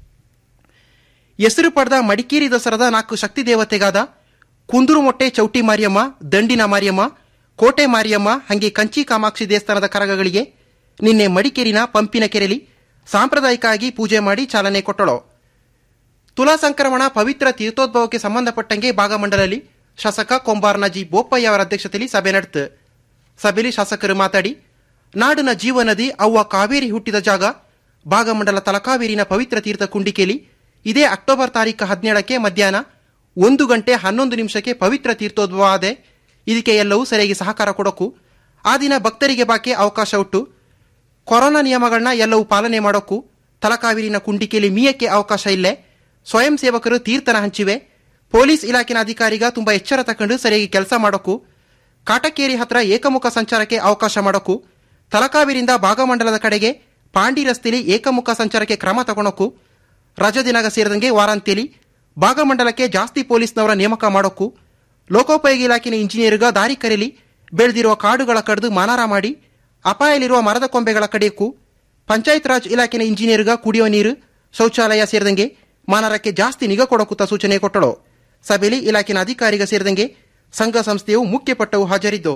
ಹೆಸರು ಪಡೆದ ಮಡಿಕೇರಿ ದಸರಾದ ನಾಲ್ಕು ಶಕ್ತಿ ದೇವತೆಗಾದ ಕುಂದುರುಮೊಟ್ಟೆ ಚೌಟಿ ಮಾರಿಯಮ್ಮ ದಂಡಿನ ಮಾರಿಯಮ್ಮ ಕೋಟೆ ಮಾರಿಯಮ್ಮ ಹಂಗೆ ಕಂಚಿ ಕಾಮಾಕ್ಷಿ ದೇವಸ್ಥಾನದ ಕರಗಗಳಿಗೆ ನಿನ್ನೆ ಮಡಿಕೇರಿನ ಪಂಪಿನ ಕೆರೆಲಿ ಸಾಂಪ್ರದಾಯಿಕವಾಗಿ ಪೂಜೆ ಮಾಡಿ ಚಾಲನೆ ಕೊಟ್ಟಳು ತುಲಾ ಸಂಕ್ರಮಣ ಪವಿತ್ರ ತೀರ್ಥೋದ್ಭವಕ್ಕೆ ಸಂಬಂಧಪಟ್ಟಂಗೆ ಭಾಗಮಂಡಲಲ್ಲಿ ಶಾಸಕ ಕೊಂಬಾರ್ನಾಜಿ ಬೋಪಯ್ಯ ಅವರ ಅಧ್ಯಕ್ಷತೆಯಲ್ಲಿ ಸಭೆ ನಡೆತು ಸಭೆಯಲ್ಲಿ ಶಾಸಕರು ಮಾತಾಡಿ ನಾಡಿನ ಜೀವನದಿ ಅವ್ವ ಕಾವೇರಿ ಹುಟ್ಟಿದ ಜಾಗ ಭಾಗಮಂಡಲ ತಲಕಾವೇರಿನ ಪವಿತ್ರ ತೀರ್ಥ ಕುಂಡಿಕೆಯಲ್ಲಿ ಇದೇ ಅಕ್ಟೋಬರ್ ತಾರೀಕು ಹದಿನೇಳಕ್ಕೆ ಮಧ್ಯಾಹ್ನ ಒಂದು ಗಂಟೆ ಹನ್ನೊಂದು ನಿಮಿಷಕ್ಕೆ ಪವಿತ್ರ ತೀರ್ಥೋದ್ಭವ ಆದೆ ಇದಕ್ಕೆ ಎಲ್ಲವೂ ಸರಿಯಾಗಿ ಸಹಕಾರ ಕೊಡೋಕು ಆ ದಿನ ಭಕ್ತರಿಗೆ ಬಾಕಿ ಅವಕಾಶ ಉಟ್ಟು ಕೊರೋನಾ ನಿಯಮಗಳನ್ನ ಎಲ್ಲವೂ ಪಾಲನೆ ಮಾಡೋಕು ತಲಕಾವೇರಿನ ಕುಂಡಿಕೆಯಲ್ಲಿ ಮೀಯಕ್ಕೆ ಅವಕಾಶ ಇಲ್ಲೇ ಸ್ವಯಂ ಸೇವಕರು ತೀರ್ಥನ ಹಂಚಿವೆ ಪೊಲೀಸ್ ಇಲಾಖೆನ ಅಧಿಕಾರಿಗ ತುಂಬಾ ಎಚ್ಚರ ತಕೊಂಡು ಸರಿಯಾಗಿ ಕೆಲಸ ಮಾಡೋಕು ಕಾಟಕೇರಿ ಹತ್ರ ಏಕಮುಖ ಸಂಚಾರಕ್ಕೆ ಅವಕಾಶ ಮಾಡೋಕು ತಲಕಾವೇರಿಯಿಂದ ಭಾಗಮಂಡಲದ ಕಡೆಗೆ ಪಾಂಡಿ ರಸ್ತೆಯಲ್ಲಿ ಏಕಮುಖ ಸಂಚಾರಕ್ಕೆ ಕ್ರಮ ತಗೊಳಕು ರಜಾ ದಿನಾಗ ಸೇರಿದಂಗೆ ವಾರಾಂತ್ಯಲಿ ಭಾಗಮಂಡಲಕ್ಕೆ ಜಾಸ್ತಿ ಪೊಲೀಸ್ನವರ ನೇಮಕ ಮಾಡೋಕು ಲೋಕೋಪಯೋಗಿ ಇಲಾಖೆನ ಇಂಜಿನಿಯರ್ಗ ದಾರಿ ಕರೆಲಿ ಬೆಳೆದಿರುವ ಕಾಡುಗಳ ಕಡಿದು ಮಾನಾರ ಮಾಡಿ ಅಪಾಯಲಿರುವ ಮರದ ಕೊಂಬೆಗಳ ಕಡೆಯಕ್ಕೂ ಪಂಚಾಯತ್ ರಾಜ್ ಇಲಾಖೆನ ಇಂಜಿನಿಯರ್ಗ ಕುಡಿಯುವ ನೀರು ಶೌಚಾಲಯ ಸೇರಿದಂಗೆ ಮಾನರಕ್ಕೆ ಜಾಸ್ತಿ ನಿಗಾ ಕೊಡಕುತ್ತ ಸೂಚನೆ ಕೊಟ್ಟಳು ಸಭೆಯಲ್ಲಿ ಇಲಾಖೆನ ಅಧಿಕಾರಿಗ ಸೇರಿದಂಗೆ ಸಂಘ ಸಂಸ್ಥೆಯು ಮುಖ್ಯ ಪಟ್ಟವು ಹಾಜರಿದ್ದು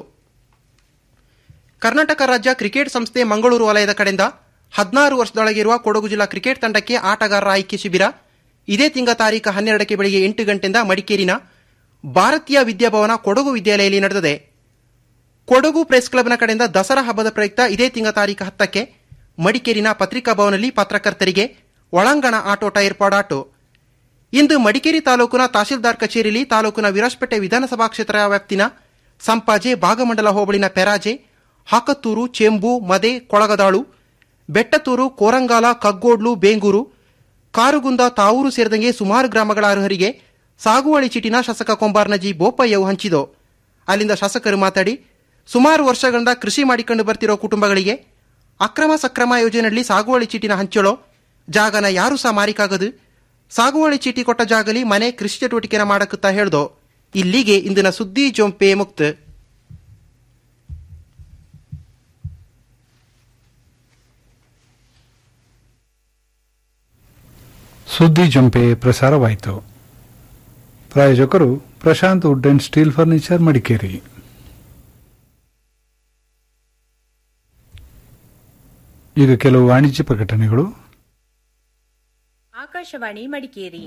ಕರ್ನಾಟಕ ರಾಜ್ಯ ಕ್ರಿಕೆಟ್ ಸಂಸ್ಥೆ ಮಂಗಳೂರು ವಲಯದ ಕಡೆಯಿಂದ ಹದಿನಾರು ವರ್ಷದೊಳಗಿರುವ ಕೊಡಗು ಜಿಲ್ಲಾ ಕ್ರಿಕೆಟ್ ತಂಡಕ್ಕೆ ಆಟಗಾರರ ಆಯ್ಕೆ ಶಿಬಿರ ಇದೇ ತಿಂಗ ತಾರೀಕು ಹನ್ನೆರಡಕ್ಕೆ ಬೆಳಿಗ್ಗೆ ಎಂಟು ಗಂಟೆಯಿಂದ ಮಡಿಕೇರಿನ ಭಾರತೀಯ ವಿದ್ಯಾಭವನ ಕೊಡಗು ವಿದ್ಯಾಲಯದಲ್ಲಿ ನಡೆದಿದೆ ಕೊಡಗು ಪ್ರೆಸ್ ಕ್ಲಬ್ನ ಕಡೆಯಿಂದ ದಸರಾ ಹಬ್ಬದ ಪ್ರಯುಕ್ತ ಇದೇ ತಿಂಗ ತಾರೀಕು ಹತ್ತಕ್ಕೆ ಮಡಿಕೇರಿನ ಪತ್ರಿಕಾ ಭವನದಲ್ಲಿ ಪತ್ರಕರ್ತರಿಗೆ ಒಳಾಂಗಣ ಆಟೋಟ ಏರ್ಪಾಡಾಟು ಇಂದು ಮಡಿಕೇರಿ ತಾಲೂಕಿನ ತಹಶೀಲ್ದಾರ್ ಕಚೇರಿಯಲ್ಲಿ ತಾಲೂಕಿನ ವಿರಾಜಪೇಟೆ ವಿಧಾನಸಭಾ ಕ್ಷೇತ್ರ ವ್ಯಾಪ್ತಿನ ಸಂಪಾಜೆ ಭಾಗಮಂಡಲ ಹೋಬಳಿನ ಪೆರಾಜೆ ಹಾಕತ್ತೂರು ಚೆಂಬು ಮದೆ ಕೊಳಗದಾಳು ಬೆಟ್ಟತೂರು ಕೋರಂಗಾಲ ಕಗ್ಗೋಡ್ಲು ಬೇಂಗೂರು ಕಾರುಗುಂದ ತಾವೂರು ಸೇರಿದಂಗೆ ಸುಮಾರು ಗ್ರಾಮಗಳ ಅರ್ಹರಿಗೆ ಸಾಗುವಳಿ ಚೀಟಿನ ಶಾಸಕ ಕೊಂಬಾರ್ನಜಿ ಬೋಪಯ್ಯವು ಹಂಚಿದೋ ಅಲ್ಲಿಂದ ಶಾಸಕರು ಮಾತಾಡಿ ಸುಮಾರು ವರ್ಷಗಳಿಂದ ಕೃಷಿ ಮಾಡಿಕೊಂಡು ಬರ್ತಿರೋ ಕುಟುಂಬಗಳಿಗೆ ಅಕ್ರಮ ಸಕ್ರಮ ಯೋಜನೆಯಲ್ಲಿ ಸಾಗುವಳಿ ಚೀಟಿನ ಹಂಚಳೋ ಜಾಗನ ಯಾರು ಸಹ ಮಾರಿಕಾಗದು ಸಾಗುವಳಿ ಚೀಟಿ ಕೊಟ್ಟ ಜಾಗಲಿ ಮನೆ ಕೃಷಿ ಚಟುವಟಿಕೆನ ಮಾಡಕತ್ತಾ ಹೇಳ್ದೋ ಇಲ್ಲಿಗೆ ಇಂದಿನ ಸುದ್ದಿ ಜೊಂಪೆ ಮುಕ್ತ ಸುದ್ದಿ ಜಂಪೆ ಪ್ರಸಾರವಾಯಿತು ಪ್ರಾಯೋಜಕರು Prashanth wood and steel furniture Madikeri ಈಗ ಕೆಲವು ವಾಣಿಜ್ಯ ಪ್ರಕಟಣೆಗಳು Akashvani Madikeri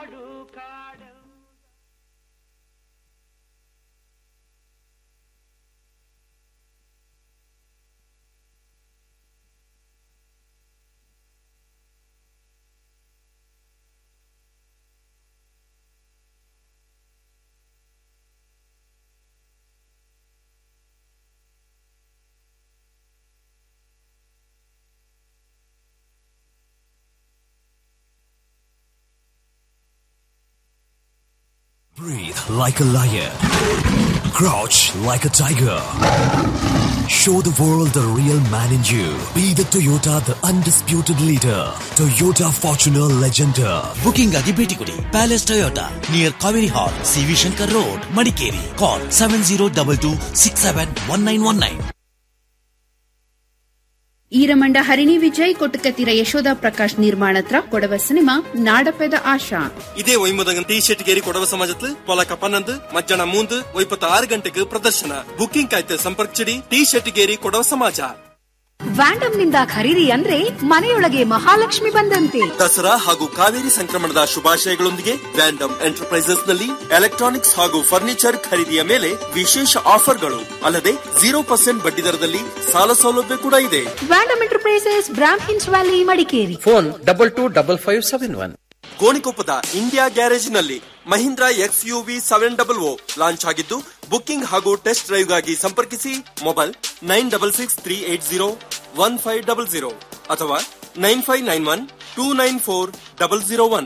Breathe like a lion. Crouch like a tiger. Show the world the real man in you. Be the Toyota, the undisputed leader. Toyota Fortuner Legender. Booking ಆಗಿ ಭೇಟಿ ಕೊಡಿ palace Toyota near Kaveri hall CV Shankar road Madikeri call seven zero double two six seven one nine one nine Eeramanda Harini Vijay Kottakathira Yashoda Prakash ನಿರ್ಮಾಣತ್ರ Kodava cinema Nadapeda Asha ಇದೇ ಒಯ್ಮದಗನ್ T Shettigeri Kodava ಸಮಾಜತ್ಲು ಪೊಲಕ ಪನ್ನೊಂದು ಮಧ್ಯಾಹ್ನ ಮೂಂದು ಒಯ್ಪತ್ತ ಆರು ಗಂಟೆಗೆ ಪ್ರದರ್ಶನ ಬುಕಿಂಗ್ ಆಯ್ತು ಸಂಪರ್ಕಿಸಿಡಿ ಟಿ ಶೆಟ್ಟಿಗೇರಿ ಕೊಡವ ಸಮಾಜ ವ್ಯಾಂಡಮ್ ನಿಂದ ಖರೀದಿ ಅಂದ್ರೆ ಮನೆಯೊಳಗೆ ಮಹಾಲಕ್ಷ್ಮಿ ಬಂದಂತೆ ದಸರಾ ಹಾಗೂ ಕಾವೇರಿ ಸಂಕ್ರಮಣದ ಶುಭಾಶಯಗಳೊಂದಿಗೆ ವ್ಯಾಂಡಮ್ ಎಂಟರ್ಪ್ರೈಸಸ್ ನಲ್ಲಿ ಎಲೆಕ್ಟ್ರಾನಿಕ್ಸ್ ಹಾಗೂ ಫರ್ನಿಚರ್ ಖರೀದಿಯ ಮೇಲೆ ವಿಶೇಷ ಆಫರ್ಗಳು ಅಲ್ಲದೆ ಜೀರೋ ಪರ್ಸೆಂಟ್ ಬಡ್ಡಿ ದರದಲ್ಲಿ ಸಾಲ ಸೌಲಭ್ಯ ಕೂಡ ಇದೆ ವ್ಯಾಂಡಮ್ ಎಂಟರ್ಪ್ರೈಸಸ್ ಬ್ರಾಮ್ ಹಿನ್ಸ್ valley Madikeri phone double two double five seven one ಗೋಣಿಕೊಪ್ಪದ ಇಂಡಿಯಾ ಗ್ಯಾರೇಜ್ ನಲ್ಲಿ Mahindra X UV seven double O launch ಆಗಿದ್ದು ಬುಕಿಂಗ್ ಹಾಗೂ ಟೆಸ್ಟ್ ಡ್ರೈವ್ ಗಾಗಿ ಸಂಪರ್ಕಿಸಿ mobile nine double six three eight zero one five double zero ಅಥವಾ nine five nine one two nine four double zero one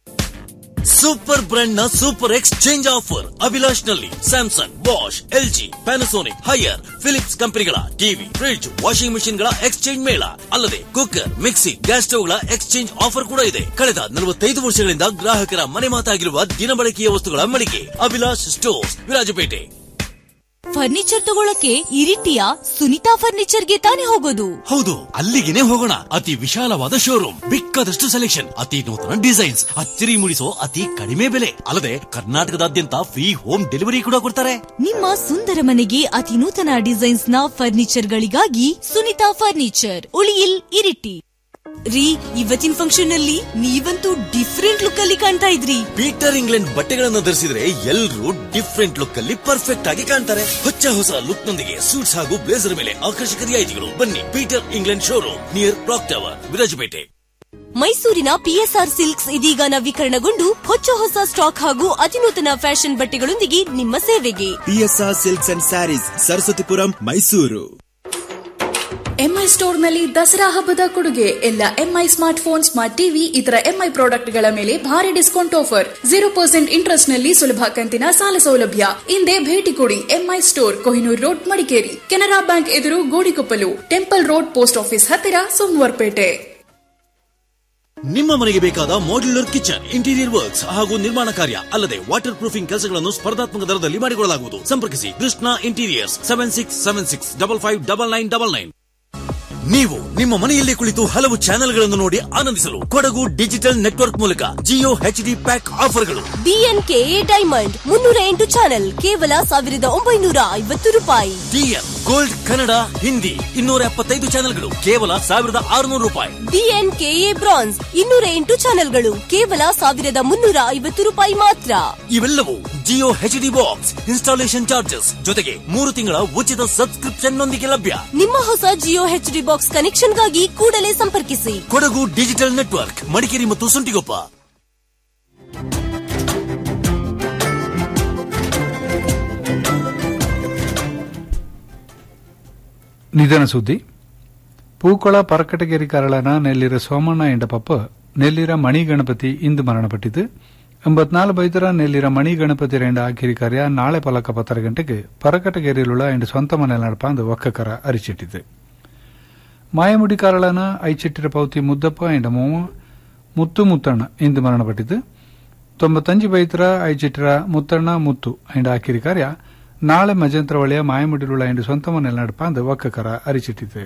super brand ನ super exchange offer Abhilash ನಲ್ಲಿ Samsung Bosch LG Panasonic higher Philips ಕಂಪನಿಗಳ TV fridge washing machine ಗಳ exchange ಮೇಳ ಅಲ್ಲದೆ cooker mixie gas stove ಗಳ exchange offer ಕೂಡ ಇದೆ ಕಳೆದ ನಲವತ್ತೈದು ವರ್ಷಗಳಿಂದ ಗ್ರಾಹಕರ ಮನೆ ಮಾತಾಗಿರುವ ದಿನಬಳಕೆಯ ವಸ್ತುಗಳ ಮಳಿಗೆ ಅಭಿಲಾಷ್ ಸ್ಟೋರ್ಸ್ ವಿರಾಜಪೇಟೆ ಫರ್ನಿಚರ್ ತಗೊಳಕ್ಕೆ ಇರಿಟಿಯ ಸುನಿತಾ ಫರ್ನಿಚರ್ಗೆ ತಾನೇ ಹೋಗೋದು ಹೌದು ಅಲ್ಲಿಗೆನೆ ಹೋಗೋಣ ಅತಿ ವಿಶಾಲವಾದ ಶೋರೂಮ್ ಬೇಕಾದಷ್ಟು ಸೆಲೆಕ್ಷನ್ ಅತಿ ನೂತನ ಡಿಸೈನ್ಸ್ ಅಚ್ಚರಿ ಮೂಡಿಸೋ ಅತಿ ಕಡಿಮೆ ಬೆಲೆ ಅಲ್ಲದೆ ಕರ್ನಾಟಕದಾದ್ಯಂತ ಫ್ರೀ ಹೋಮ್ ಡೆಲಿವರಿ ಕೂಡ ಕೊಡ್ತಾರೆ ನಿಮ್ಮ ಸುಂದರ ಮನೆಗೆ ಅತಿ ನೂತನ ಡಿಸೈನ್ಸ್ ನ ಫರ್ನಿಚರ್ ಗಳಿಗಾಗಿ ಸುನಿತಾ ಫರ್ನಿಚರ್ ಉಳಿಯಿಲ್ ಇರಿಟಿ ರೀ ಇವತ್ತಿನ ಫಂಕ್ಷನ್ ನಲ್ಲಿ ನೀವಂತೂ ಡಿಫ್ರೆಂಟ್ ಲುಕ್ ಅಲ್ಲಿ ಕಾಣ್ತಾ ಇದ್ರಿ ಪೀಟರ್ ಇಂಗ್ಲೆಂಡ್ ಬಟ್ಟೆಗಳನ್ನು ಧರಿಸಿದ್ರೆ ಎಲ್ಲರೂ ಡಿಫ್ರೆಂಟ್ ಲುಕ್ ಅಲ್ಲಿ ಪರ್ಫೆಕ್ಟ್ ಆಗಿ ಕಾಣ್ತಾರೆ ಹೊಚ್ಚ ಹೊಸ ಲುಕ್ ನೊಂದಿಗೆ ಸೂಟ್ಸ್ ಹಾಗೂ ಬ್ಲೇಸರ್ ಮೇಲೆ ಆಕರ್ಷಕ ರಿಯಾಯಿತಿಗಳು ಬನ್ನಿ Peter England showroom near clock tower Virajpet ಮೈಸೂರಿನ ಪಿಎಸ್ಆರ್ ಸಿಲ್ಕ್ಸ್ ಇದೀಗ ನವೀಕರಣಗೊಂಡು ಹೊಚ್ಚ ಹೊಸ ಸ್ಟಾಕ್ ಹಾಗೂ ಅತಿನೂತನ ಫ್ಯಾಷನ್ ಬಟ್ಟೆಗಳೊಂದಿಗೆ ನಿಮ್ಮ ಸೇವೆಗೆ PSR silks and sarees Saraswathipuram Mysuru MI store ನಲ್ಲಿ ದಸರಾ ಹಬ್ಬದ ಕೊಡುಗೆ ಎಲ್ಲ MI smart phone smart TV ಇತರ ಎಂಐ ಪ್ರಾಡಕ್ಟ್ ಗಳ ಮೇಲೆ ಭಾರಿ discount offer zero percent interest ನಲ್ಲಿ ಸುಲಭ ಕಂತಿನ ಸಾಲ ಸೌಲಭ್ಯ ಹಿಂದೆ ಭೇಟಿ ಕೊಡಿ MI store Kohinoor road Madikeri Canara bank ಎದುರು Godikoppalu temple road post office ಹತ್ತಿರ ಸೋಮವಾರಪೇಟೆ ನಿಮ್ಮ ಮನೆಗೆ ಬೇಕಾದ ಮಾಡ್ಯುಲರ್ ಕಿಚನ್ ಇಂಟೀರಿಯರ್ ವರ್ಕ್ಸ್ ಹಾಗೂ ನಿರ್ಮಾಣ ಕಾರ್ಯ ಅಲ್ಲದೆ ವಾಟರ್ ಪ್ರೂಫಿಂಗ್ ಕೆಲಸಗಳನ್ನು ಸ್ಪರ್ಧಾತ್ಮಕ ದರದಲ್ಲಿ ಮಾಡಿಕೊಡಲಾಗುವುದು ಸಂಪರ್ಕಿಸಿ Krishna interiors seven six seven six double five double nine double nine ನೀವು ನಿಮ್ಮ ಮನೆಯಲ್ಲೇ ಕುಳಿತು ಹಲವು ಚಾನೆಲ್ಗಳನ್ನು ನೋಡಿ ಆನಂದಿಸಲು ಕೊಡಗು ಡಿಜಿಟಲ್ ನೆಟ್ವರ್ಕ್ ಮೂಲಕ ಜಿಯೋ ಎಚ್ ಡಿ ಪ್ಯಾಕ್ ಆಫರ್ಗಳು ಡಿಎನ್ಕೆಎ ಡೈಮಂಡ್ ಮುನ್ನೂರ ಎಂಟು ಚಾನೆಲ್ ಕೇವಲ ಸಾವಿರದ ಒಂಬೈನೂರ ಐವತ್ತು ರೂಪಾಯಿ ಡಿಎನ್ ಗೋಲ್ಡ್ ಕನ್ನಡ ಹಿಂದಿ ಇನ್ನೂರ ಎಪ್ಪತ್ತೈದು ಚಾನೆಲ್ಗಳು ಕೇವಲ ಸಾವಿರದ ಆರುನೂರು ರೂಪಾಯಿ ಡಿಎನ್ಕೆಎ ಬ್ರಾನ್ಸ್ ಇನ್ನೂರ ಎಂಟು ಚಾನೆಲ್ಗಳು ಕೇವಲ ಸಾವಿರದ ಮುನ್ನೂರ ಐವತ್ತು ರೂಪಾಯಿ ಮಾತ್ರ ಇವೆಲ್ಲವೂ Jio H D box installation charges ಜೊತೆಗೆ ಮೂರು ತಿಂಗಳ ಉಚಿತ ಸಬ್ಸ್ಕ್ರಿಪ್ಷನ್ ನೊಂದಿಗೆ ಲಭ್ಯ ನಿಮ್ಮ ಹೊಸ ಜಿಯೋ ಎಚ್ ಡಿ ಬಾಕ್ಸ್ ಕನೆಕ್ಷನ್ಗಾಗಿ ಕೂಡಲೇ ಸಂಪರ್ಕಿಸಿ ಕೊಡಗು ಡಿಜಿಟಲ್ ನೆಟ್ವರ್ಕ್ ಮಡಿಕೇರಿ ಮತ್ತು ಸುಂಟಿಗೊಪ್ಪ ನಿಧನ ಸುದ್ದಿ ಪೂಕೊಳ ಪರಕಟಗೇರಿ ಕರಳನ ನೆಲ್ಲಿರ ಸೋಮಣ್ಣ ಎಂಡಪಪ್ಪ ನೆಲ್ಲಿರ ಮಣಿ ಗಣಪತಿ ಇಂದು ಮರಣಪಟ್ಟಿತು ಎಂಬತ್ನಾಲ್ಕು ಬೈದರ ನೆಲ್ಲಿರ ಮಣಿ ಗಣಪತಿ ರೆಂಡ ಆಕಿರಿ ಕಾರ್ಯ ನಾಳೆ ಪಲಕ ಪತ್ತರ ಗಂಟೆಗೆ ಪರಕಟಗೇರಿಲುಳ್ಳ ಎಂಡು ಸ್ವಂತ ಮನೆ ನಡಪ ಅಂದು ಒಕ್ಕಕರ ಅರಿಚಿಟ್ಟಿತು ಮಾಯಮುಡಿ ಕಾರಳನ ಐಚಿಟ್ಟಿರ ಪೌತಿ ಮುದ್ದಪ್ಪ ಎಂಡ ಮೋವ ಮುತ್ತು ಮುತ್ತಣ್ಣ ಇಂದು ಮರಣಪಟ್ಟಿತು ತೊಂಬತ್ತಂಜು ಬೈತರ ಐಚಿಟ್ಟಿರ ಮುತ್ತಣ್ಣ ಮುತ್ತು ಎಂಡ ಆಕಿರಿ ಕಾರ್ಯ ನಾಳೆ ಮಜಂತ್ರ ಒಳೆಯ ಮಾಯಮುಡಿലുള്ള ಎಂಡು ಸ್ವಂತ ಮನೆಯಲ್ಲಿ ನಡಪ ಅಂದು ಒಕ್ಕಕರ ಅರಿಚಿಟ್ಟಿತು